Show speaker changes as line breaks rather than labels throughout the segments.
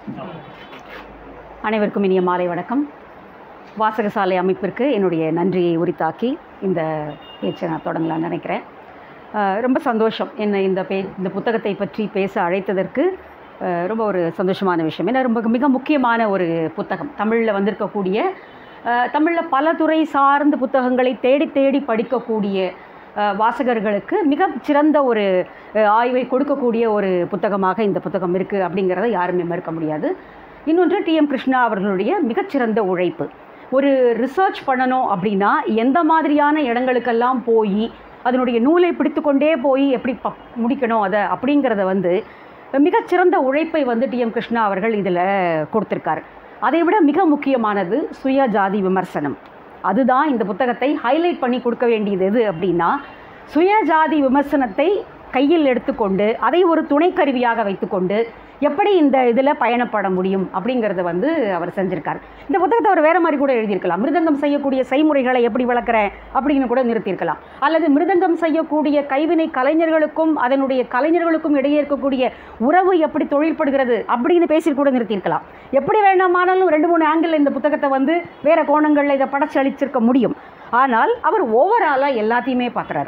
அனைவருக்கும் இனிய மாலை வணக்கம் வாசகசாலை அமைப்பிற்கு என்னுடைய நன்றியை உரித்தாக்கி இந்த பேச்சை நான் தொடங்கலாம்னு நினைக்கிறேன் அஹ் ரொம்ப சந்தோஷம் என்னை இந்த பே இந்த புத்தகத்தை பற்றி பேச அழைத்ததற்கு அஹ் ரொம்ப ஒரு சந்தோஷமான விஷயம் ஏன்னா ரொம்ப மிக முக்கியமான ஒரு புத்தகம் தமிழில் வந்திருக்கக்கூடிய தமிழில் பல துறை சார்ந்த புத்தகங்களை தேடி தேடி படிக்கக்கூடிய அஹ் வாசகர்களுக்கு மிக சிறந்த ஒரு அஹ் ஆய்வை கொடுக்கக்கூடிய ஒரு புத்தகமாக இந்த புத்தகம் இருக்குது அப்படிங்கிறத யாருமே மறுக்க முடியாது இன்னொன்று டிஎம் கிருஷ்ணா அவர்களுடைய மிகச்சிறந்த உழைப்பு ஒரு ரிசர்ச் பண்ணணும் அப்படின்னா எந்த மாதிரியான இடங்களுக்கெல்லாம் போய் அதனுடைய நூலை பிடித்துக்கொண்டே போய் எப்படி ப முடிக்கணும் அதை அப்படிங்கிறத வந்து மிகச்சிறந்த உழைப்பை வந்து டிஎம் கிருஷ்ணா அவர்கள் இதில் கொடுத்துருக்காரு அதை விட மிக முக்கியமானது சுய ஜாதி விமர்சனம் அதுதான் இந்த புத்தகத்தை ஹைலைட் பண்ணி கொடுக்க வேண்டியது எது அப்படின்னா சுயஜாதி விமர்சனத்தை கையில் எடுத்துக்கொண்டு அதை ஒரு துணைக்கருவியாக வைத்துக்கொண்டு எப்படி இந்த இதில் பயணப்பட முடியும் அப்படிங்கிறத வந்து அவர் செஞ்சுருக்கார் இந்த புத்தகத்தை அவர் வேறு மாதிரி கூட எழுதியிருக்கலாம் மிருதங்கம் செய்யக்கூடிய செய்முறைகளை எப்படி வளர்க்குறேன் அப்படின்னு கூட நிறுத்தியிருக்கலாம் அல்லது மிருதங்கம் செய்யக்கூடிய கைவினை கலைஞர்களுக்கும் அதனுடைய கலைஞர்களுக்கும் இடையே இருக்கக்கூடிய உறவு எப்படி தொழில்படுகிறது அப்படின்னு பேசி கூட நிறுத்தியிருக்கலாம் எப்படி வேண்டாமானாலும் ரெண்டு மூணு ஆங்கிள் இந்த புத்தகத்தை வந்து வேறு கோணங்களில் இதை படைச்சு அளிச்சிருக்க முடியும் ஆனால் அவர் ஓவராலாக எல்லாத்தையுமே பார்க்குறாரு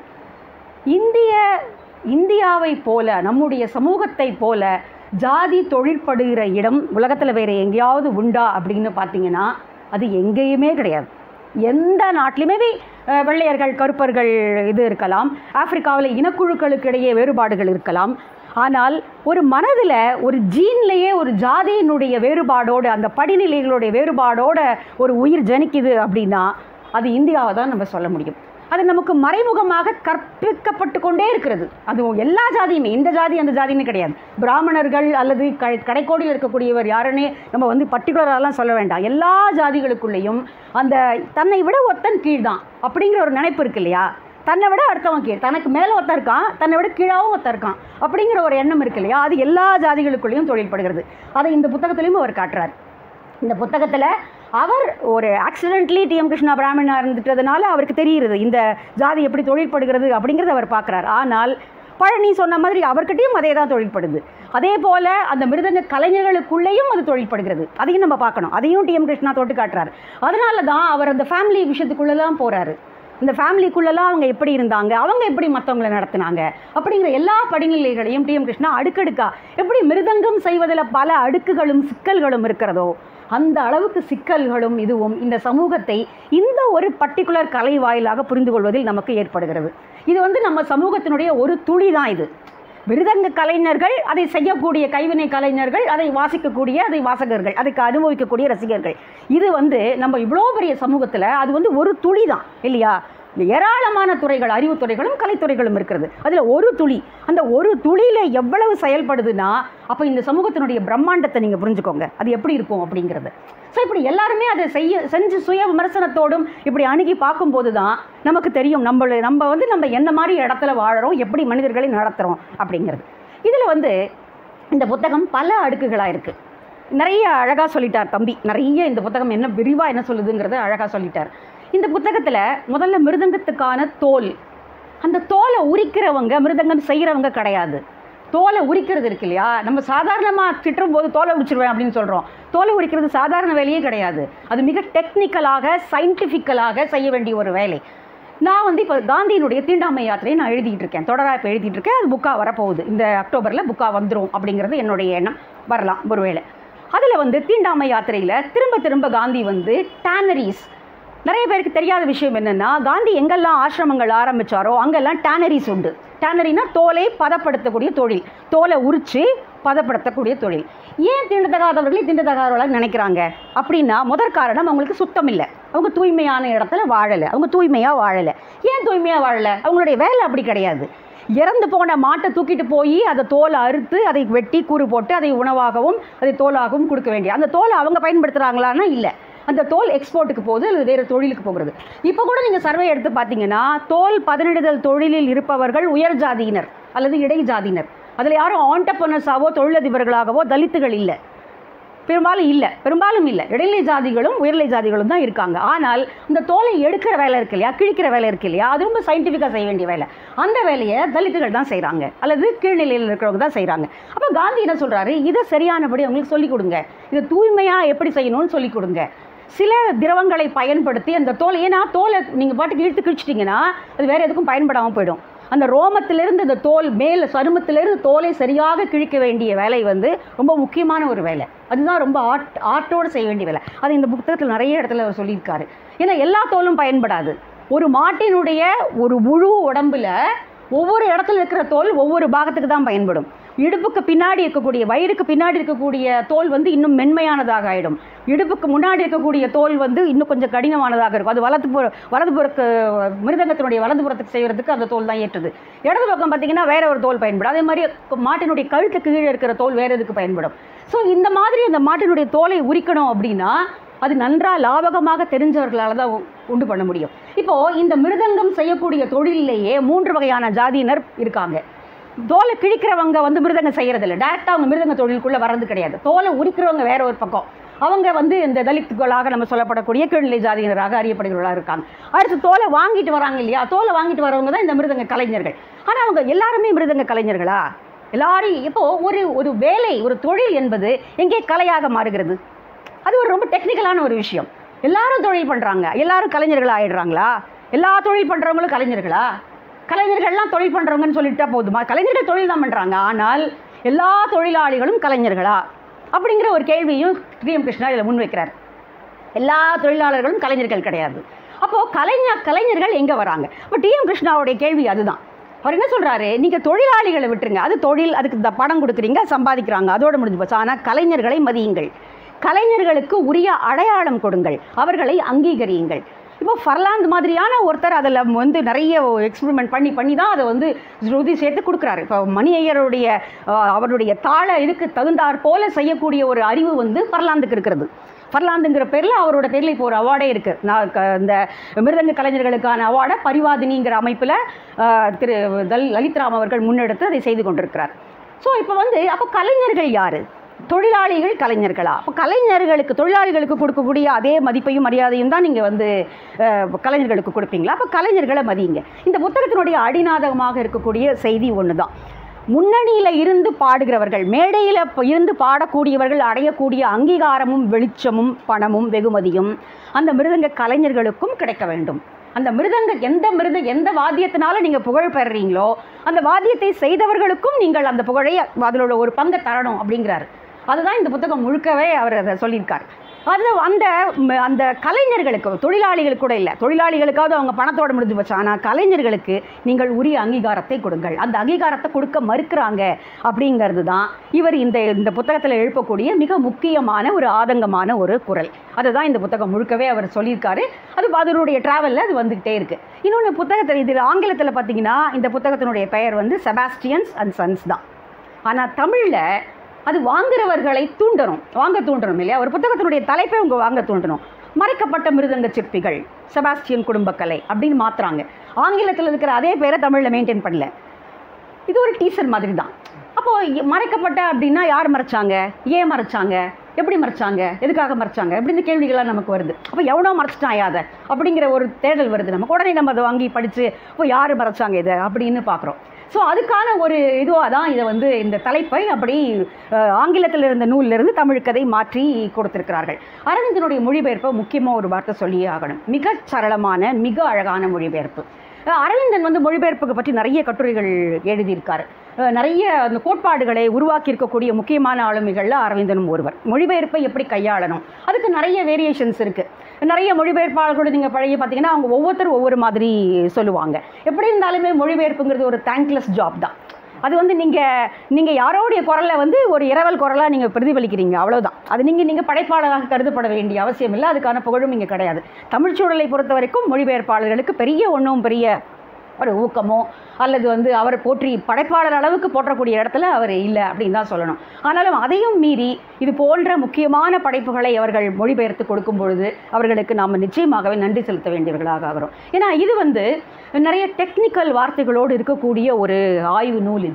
இந்திய இந்தியாவை போல நம்முடைய சமூகத்தை போல ஜாதி தொழிற்படுகிற இடம் உலகத்தில் வேறு எங்கேயாவது உண்டா அப்படின்னு பார்த்தீங்கன்னா அது எங்கேயுமே கிடையாது எந்த நாட்டிலுமே அஹ், வெள்ளையர்கள் கருப்பர்கள் இது இருக்கலாம் ஆப்பிரிக்காவில் இனக்குழுக்களுக்கு இடையே வேறுபாடுகள் இருக்கலாம் ஆனால் ஒரு மனதில் ஒரு ஜீன்லேயே ஒரு ஜாதியினுடைய வேறுபாடோடு அந்த படிநிலைகளுடைய வேறுபாடோட ஒரு உயிர் ஜனிக்குது அப்படின்னா அது இந்தியாவை தான் நம்ம சொல்ல முடியும் அது நமக்கு மறைமுகமாக கற்பிக்கப்பட்டு கொண்டே இருக்கிறது அது எல்லா ஜாதியுமே இந்த ஜாதி அந்த ஜாதின்னு கிடையாது பிராமணர்கள் அல்லது க கடைக்கோடியில் இருக்கக்கூடியவர் யாருன்னே நம்ம வந்து பர்டிகுலராலாம் சொல்ல வேண்டாம் எல்லா ஜாதிகளுக்குள்ளேயும் அந்த தன்னை விட ஒத்தன் கீழ் தான் அப்படிங்கிற ஒரு நினைப்பு இருக்கு இல்லையா தன்னை விட அடுத்தவன் கீழ் தனக்கு மேலே ஒருத்தன் இருக்கான் தன்னை விட கீழாவும் ஒருத்தன் இருக்கான் அப்படிங்கிற ஒரு எண்ணம் இருக்கு இல்லையா அது எல்லா ஜாதிகளுக்குள்ளேயும் தொழில்படுகிறது அதை இந்த புத்தகத்திலையும் அவர் காட்டுறார் இந்த புத்தகத்தில் அவர் ஒரு ஆக்சிடென்ட்லி டிஎம் கிருஷ்ணா பிராமணா இருந்துட்டதுனால அவருக்கு தெரிகிறது இந்த ஜாதி எப்படி தொழில்படுகிறது அப்படிங்கிறத அவர் பார்க்குறார் ஆனால் பழனி சொன்ன மாதிரி அவர்கிட்டயும் அதே தான் தொழில்படுது அதே போல் அந்த மிருதங்க கலைஞர்களுக்குள்ளேயும் அது தொழில்படுகிறது அதையும் நம்ம பார்க்கணும் அதையும் டிஎம் கிருஷ்ணா தொட்டு காட்டுறாரு அதனால தான் அவர் அந்த ஃபேமிலி விஷயத்துக்குள்ளெல்லாம் போகிறாரு இந்த ஃபேமிலிக்குள்ளெல்லாம் அவங்க எப்படி இருந்தாங்க அவங்க எப்படி மற்றவங்களை நடத்துனாங்க அப்படிங்கிற எல்லா படிநிலைகளையும் டிஎம் கிருஷ்ணா அடுக்கடுக்கா எப்படி மிருதங்கம் செய்வதில் பல அடுக்குகளும் சிக்கல்களும் இருக்கிறதோ அந்த அளவுக்கு சிக்கல்களும் இதுவும் இந்த சமூகத்தை இந்த ஒரு பர்டிகுலர் கலை வாயிலாக புரிந்து கொள்வதில் நமக்கு ஏற்படுகிறது இது வந்து நம்ம சமூகத்தினுடைய ஒரு துளி தான் இது மிருதங்க கலைஞர்கள் அதை செய்யக்கூடிய கைவினை கலைஞர்கள் அதை வாசிக்கக்கூடிய அதை வாசகர்கள் அதுக்கு அனுபவிக்கக்கூடிய ரசிகர்கள் இது வந்து நம்ம இவ்வளோ பெரிய சமூகத்தில் அது வந்து ஒரு துளி தான் இல்லையா இந்த ஏராளமான துறைகள் அறிவுத்துறைகளும் கலைத்துறைகளும் இருக்கிறது அதில் ஒரு துளி அந்த ஒரு துளியில் எவ்வளவு செயல்படுதுன்னா அப்போ இந்த சமூகத்தினுடைய பிரம்மாண்டத்தை நீங்கள் புரிஞ்சுக்கோங்க அது எப்படி இருக்கும் அப்படிங்கிறது ஸோ இப்படி எல்லாருமே அதை செய்ய செஞ்சு சுய விமர்சனத்தோடும் இப்படி அணுகி பார்க்கும்போது தான் நமக்கு தெரியும் நம்மள நம்ம வந்து நம்ம என்ன மாதிரி இடத்துல வாழறோம் எப்படி மனிதர்களை நடத்துகிறோம் அப்படிங்கிறது இதில் வந்து இந்த புத்தகம் பல அடுக்குகளாக இருக்குது நிறைய அழகாக சொல்லிட்டார் தம்பி நிறைய இந்த புத்தகம் என்ன விரிவாக என்ன சொல்லுதுங்கிறத அழகாக சொல்லிட்டார் இந்த புத்தகத்தில் முதல்ல மிருதங்கத்துக்கான தோல் அந்த தோலை உரிக்கிறவங்க மிருதங்கம் செய்கிறவங்க கிடையாது தோலை உரிக்கிறது இருக்கு இல்லையா நம்ம சாதாரணமாக திட்டும் போது தோலை உரிச்சிருவேன் அப்படின்னு சொல்கிறோம் தோலை உரிக்கிறது சாதாரண வேலையே கிடையாது அது மிக டெக்னிக்கலாக சயின்டிஃபிக்கலாக செய்ய வேண்டிய ஒரு வேலை நான் வந்து இப்போ காந்தியினுடைய தீண்டாமை யாத்திரையை நான் எழுதிட்டு இருக்கேன் தொடராக இப்போ எழுதிட்டு இருக்கேன் அது புக்காக வரப்போகுது இந்த அக்டோபரில் புக்காக வந்துடும் அப்படிங்கிறது என்னுடைய எண்ணம் வரலாம் ஒருவேளை அதில் வந்து தீண்டாமை யாத்திரையில் திரும்ப திரும்ப காந்தி வந்து டேனரிஸ் நிறைய பேருக்கு தெரியாத விஷயம் என்னென்னா காந்தி எங்கெல்லாம் ஆசிரமங்கள் ஆரம்பித்தாரோ அங்கெல்லாம் டேனரிஸ் உண்டு டேனரினா தோலை பதப்படுத்தக்கூடிய தொழில் தோலை உரித்து பதப்படுத்தக்கூடிய தொழில் ஏன் தீண்டத்தகாதவர்களை தீண்டத்தகாதவர்களாக நினைக்கிறாங்க அப்படின்னா முதற் காரணம் அவங்களுக்கு சுத்தம் இல்லை அவங்க தூய்மையான இடத்துல வாழலை அவங்க தூய்மையாக வாழலை ஏன் தூய்மையாக வாழலை அவங்களுடைய வேலை அப்படி கிடையாது இறந்து போன மாட்டை தூக்கிட்டு போய் அதை தோலை அறுத்து அதை வெட்டி கூறு போட்டு அதை உணவாகவும் அதை தோலாகவும் கொடுக்க வேண்டிய அந்த தோலை அவங்க பயன்படுத்துகிறாங்களான்னா இல்லை அந்த தோல் எக்ஸ்போர்ட்டுக்கு போகுது அல்லது வேறு தொழிலுக்கு போகிறது இப்போ கூட நீங்கள் சர்வே எடுத்து பார்த்தீங்கன்னா தோல் பதனிடுதல் தொழிலில் இருப்பவர்கள் உயர் ஜாதியினர் அல்லது இடை ஜாதியினர் அதில் யாரும் ஆண்டர்பனர்ஸாவோ தொழிலதிபர்களாகவோ தலித்துகள் இல்லை பெரும்பாலும் இல்லை பெரும்பாலும் இல்லை இடைநிலை ஜாதிகளும் உயர்நிலை ஜாதிகளும் தான் இருக்காங்க ஆனால் இந்த தோலை எடுக்கிற வேலை இருக்கு இல்லையா கிழிக்கிற வேலை இருக்கு இல்லையா அது ரொம்ப சயின்டிஃபிக்காக செய்ய வேண்டிய வேலை அந்த வேலையை தலித்துகள் தான் செய்கிறாங்க அல்லது கீழ்நிலையில் இருக்கிறவங்க தான் செய்கிறாங்க அப்போ காந்தி என்ன சொல்கிறாரு இதை சரியானபடி அவங்களுக்கு சொல்லிக் கொடுங்க இதை தூய்மையாக எப்படி செய்யணும்னு சொல்லிக் கொடுங்க சில திரவங்களை பயன்படுத்தி அந்த தோலை ஏன்னா தோலை நீங்கள் பாட்டுக்கு இழுத்து கிழிச்சிட்டிங்கன்னா அது வேறு எதுக்கும் பயன்படாமல் போயிடும் அந்த ரோமத்திலிருந்து இந்த தோல் மேல் சருமத்திலிருந்து தோலை சரியாக கிழிக்க வேண்டிய வேலை வந்து ரொம்ப முக்கியமான ஒரு வேலை அதுதான் ரொம்ப ஆர்ட் ஆர்ட்டோடு செய்ய வேண்டிய வேலை அது இந்த புத்தகத்தில் நிறைய இடத்துல அவர் சொல்லியிருக்காரு ஏன்னா எல்லா தோலும் பயன்படாது ஒரு மாட்டினுடைய ஒரு முழு உடம்புல ஒவ்வொரு இடத்துல இருக்கிற தோல் ஒவ்வொரு பாகத்துக்கு தான் பயன்படும் இடுப்புக்கு பின்னாடி இருக்கக்கூடிய வயிறுக்கு பின்னாடி இருக்கக்கூடிய தோல் வந்து இன்னும் மென்மையானதாக ஆகிடும் இடுப்புக்கு முன்னாடி இருக்கக்கூடிய தோல் வந்து இன்னும் கொஞ்சம் கடினமானதாக இருக்கும் அது வலது புற வலதுபுறக்கு மிருதங்கத்தினுடைய வலதுபுறத்துக்கு செய்கிறதுக்கு அந்த தோல் தான் ஏற்றுது இடது பக்கம் பார்த்தீங்கன்னா வேற ஒரு தோல் பயன்படும் அதே மாதிரி மாட்டினுடைய கழுத்துக்கு கீழே இருக்கிற தோல் வேறு எதுக்கு பயன்படும் ஸோ இந்த மாதிரி அந்த மாட்டினுடைய தோலை உரிக்கணும் அப்படின்னா அது நன்றாக லாபகமாக தெரிஞ்சவர்களால் தான் உ- உண்டு பண்ண முடியும் இப்போது இந்த மிருதங்கம் செய்யக்கூடிய தொழிலிலேயே மூன்று வகையான ஜாதியினர் இருக்காங்க தோலை கிழிக்கிறவங்க வந்து மிருதங்கம் செய்கிறதில்ல டேரெக்டாக அவங்க மிருதங்க தொழிலுக்குள்ளே வர்றது கிடையாது தோலை உரிக்கிறவங்க வேற ஒரு பக்கம் அவங்க வந்து இந்த தலித்துகளாக நம்ம சொல்லப்படக்கூடிய கீழ்நிலை ஜாதியினராக அறியப்படுகிறவர்களாக இருக்காங்க அடுத்து தோலை வாங்கிட்டு வராங்க இல்லையா தோலை வாங்கிட்டு வரவங்க தான் இந்த மிருதங்க கலைஞர்கள் ஆனால் அவங்க எல்லாருமே மிருதங்க கலைஞர்களா எல்லாரும் இப்போ ஒரு ஒரு வேலை ஒரு தொழில் என்பது எங்கே கலையாக மாறுகிறது அது ஒரு ரொம்ப டெக்னிக்கலான ஒரு விஷயம் எல்லாரும் தொழில் பண்ணுறாங்க எல்லாரும் கலைஞர்கள் ஆயிடுறாங்களா எல்லா தொழில் பண்ணுறவங்களும் கலைஞர்களா கலைஞர்கள்லாம் தொழில் பண்ணுறவங்கன்னு சொல்லிட்டா போதுமா கலைஞர்கள் தொழில் தான் பண்ணுறாங்க ஆனால் எல்லா தொழிலாளிகளும் கலைஞர்களா அப்படிங்கிற ஒரு கேள்வியும் டி எம் கிருஷ்ணா இதில் முன்வைக்கிறார் எல்லா தொழிலாளர்களும் கலைஞர்கள் கிடையாது அப்போது கலைஞர் கலைஞர்கள் எங்கே வராங்க இப்போ டிஎம் கிருஷ்ணாவுடைய கேள்வி அதுதான் அவர் என்ன சொல்கிறாரு நீங்கள் தொழிலாளிகளை விட்டுருங்க அது தொழில் அதுக்கு இந்த பணம் கொடுக்குறீங்க சம்பாதிக்கிறாங்க அதோட முடிஞ்சு போச்சு ஆனால் கலைஞர்களை மதியுங்கள் கலைஞர்களுக்கு உரிய அடையாளம் கொடுங்கள் அவர்களை அங்கீகரியுங்கள் இப்போ ஃபர்லாந்து மாதிரியான ஒருத்தர் அதில் வந்து நிறைய எக்ஸ்பெரிமெண்ட் பண்ணி பண்ணி தான் அதை வந்து ஸ்ருதி சேர்த்து கொடுக்குறாரு இப்போ மணி ஐயருடைய அஹ், அவருடைய தாள இதுக்கு தகுந்தாற் போல செய்யக்கூடிய ஒரு அறிவு வந்து ஃபர்லாந்துக்கு இருக்கிறது ஃபர்லாந்துங்கிற பேரில் அவரோட பேரில் இப்போ ஒரு அவார்டே இருக்குது நான் க- இந்த மிருதங்க கலைஞர்களுக்கான அவார்டை பரிவாதினிங்கிற அமைப்பில் திரு தல் லலித்ராம் அவர்கள் முன்னெடுத்து அதை செய்து கொண்டிருக்கிறார் ஸோ இப்போ வந்து அப்போ கலைஞர்கள் யார் தொழிலாளிகள் கலைஞர்களா அப்போ கலைஞர்களுக்கு தொழிலாளிகளுக்கு கொடுக்கக்கூடிய அதே மதிப்பையும் மரியாதையும் தான் நீங்கள் வந்து அஹ், கலைஞர்களுக்கு கொடுப்பீங்களா அப்போ கலைஞர்களை மதியுங்க இந்த புத்தகத்தினுடைய அடிநாதகமாக இருக்கக்கூடிய செய்தி ஒன்று தான் முன்னணியில் இருந்து பாடுகிறவர்கள் மேடையில் இருந்து பாடக்கூடியவர்கள் அடையக்கூடிய அங்கீகாரமும் வெளிச்சமும் பணமும் வெகுமதியும் அந்த மிருதங்க கலைஞர்களுக்கும் கிடைக்க வேண்டும் அந்த மிருதங்க எந்த மிருத எந்த வாத்தியத்தினால நீங்கள் புகழ் பெறுறீங்களோ அந்த வாத்தியத்தை செய்தவர்களுக்கும் நீங்கள் அந்த புகழை அதில் உள்ள ஒரு பங்கை தரணும் அப்படிங்கிறாரு அதுதான் இந்த புத்தகம் முழுக்கவே அவர் அதை சொல்லியிருக்கார் அது அந்த ம- அந்த கலைஞர்களுக்கு தொழிலாளிகளுக்கு கூட இல்லை தொழிலாளிகளுக்காவது அவங்க பணத்தோட முடிஞ்சு போச்சு ஆனால் கலைஞர்களுக்கு நீங்கள் உரிய அங்கீகாரத்தை கொடுங்கள் அந்த அங்கீகாரத்தை கொடுக்க மறுக்கிறாங்க அப்படிங்கிறது தான் இவர் இந்த இந்த புத்தகத்தில் எழுப்பக்கூடிய மிக முக்கியமான ஒரு ஆதங்கமான ஒரு குரல் அதுதான் இந்த புத்தகம் முழுக்கவே அவர் சொல்லியிருக்காரு அது அதனுடைய ட்ராவலில் அது வந்துக்கிட்டே இருக்குது இன்னொன்று புத்தகத்தில் இதில் ஆங்கிலத்தில் பார்த்தீங்கன்னா இந்த புத்தகத்தினுடைய பெயர் வந்து செபாஸ்டியன்ஸ் அண்ட் சன்ஸ் தான் ஆனால் தமிழில் அது வாங்குறவர்களை தூண்டணும் வாங்க தூண்டணும் இல்லையா ஒரு புத்தகத்தினுடைய தலைப்பை உங்க வாங்க தூண்டணும் மறைக்கப்பட்ட மிருதங்க சிற்பிகள் செபாஸ்டியன் குடும்பக்கலை அப்படின்னு மாத்துறாங்க ஆங்கிலத்தில் இருக்கிற அதே பேரை தமிழில் மெயின்டைன் பண்ணல இது ஒரு டீசர் மாதிரி தான் அப்போது மறைக்கப்பட்ட அப்படின்னா யார் மறைச்சாங்க ஏன் மறைச்சாங்க எப்படி மறைச்சாங்க எதுக்காக மறைச்சாங்க இப்படி இந்த கேள்விகள்லாம் நமக்கு வருது அப்போ எவனோ மறைச்சிட்டான் அதை அப்படிங்கிற ஒரு தேடல் வருது நமக்கு உடனே நம்ம அதை வாங்கி படித்து இப்போ யார் மறைச்சாங்க இதை அப்படின்னு பார்க்குறோம் ஸோ அதுக்கான ஒரு இதுவாக தான் இதை வந்து இந்த தலைப்பை அப்படி அஹ், ஆங்கிலத்தில் இருந்த நூலிலிருந்து தமிழுக்கு அதை மாற்றி கொடுத்திருக்கிறார்கள் அரவிந்தனுடைய மொழிபெயர்ப்பை முக்கியமாக ஒரு வார்த்தை சொல்லியே ஆகணும் மிக சரளமான மிக அழகான மொழிபெயர்ப்பு அஹ் அரவிந்தன் வந்து மொழிபெயர்ப்புக்கு பற்றி நிறைய கட்டுரைகள் எழுதியிருக்காரு அஹ் நிறைய அந்த கோட்பாடுகளை உருவாக்கி இருக்கக்கூடிய முக்கியமான ஆளுமைகளில் அரவிந்தனும் ஒருவர் மொழிபெயர்ப்பை எப்படி கையாளணும் அதுக்கு நிறைய வேரியேஷன்ஸ் இருக்குது நிறைய மொழிபெயர்ப்பாளர்களோட நீங்கள் பழைய பார்த்தீங்கன்னா அவங்க ஒவ்வொருத்தரும் ஒவ்வொரு மாதிரி சொல்லுவாங்க எப்படி இருந்தாலுமே மொழிபெயர்ப்புங்கிறது ஒரு தேங்க்லெஸ் ஜாப் தான் அது வந்து நீங்கள் நீங்கள் யாரோடைய குரலை வந்து ஒரு இரவல் குரலாக நீங்கள் பிரதிபலிக்கிறீங்க அவ்வளவுதான் அது நீங்கள் நீங்கள் படைப்பாளராக கருதப்பட வேண்டிய அவசியம் இல்லை அதுக்கான புகழும் இங்கே கிடையாது தமிழ் சூழலை பொறுத்த வரைக்கும் மொழிபெயர்ப்பாளர்களுக்கு பெரிய ஒன்றும் பெரிய ஒரு ஊக்கமோ அல்லது வந்து அவர் போற்றி படைப்பாளர் அளவுக்கு போற்றக்கூடிய இடத்துல அவர் இல்லை அப்படின்னு தான் சொல்லணும் ஆனாலும் அதையும் மீறி இது போன்ற முக்கியமான படைப்புகளை அவர்கள் மொழிபெயர்த்து கொடுக்கும் பொழுது அவர்களுக்கு நாம் நிச்சயமாகவே நன்றி செலுத்த வேண்டியவர்களாக ஆகிறோம் ஏன்னா இது வந்து நிறைய டெக்னிக்கல் வார்த்தைகளோடு இருக்கக்கூடிய ஒரு ஆய்வு நூல் இது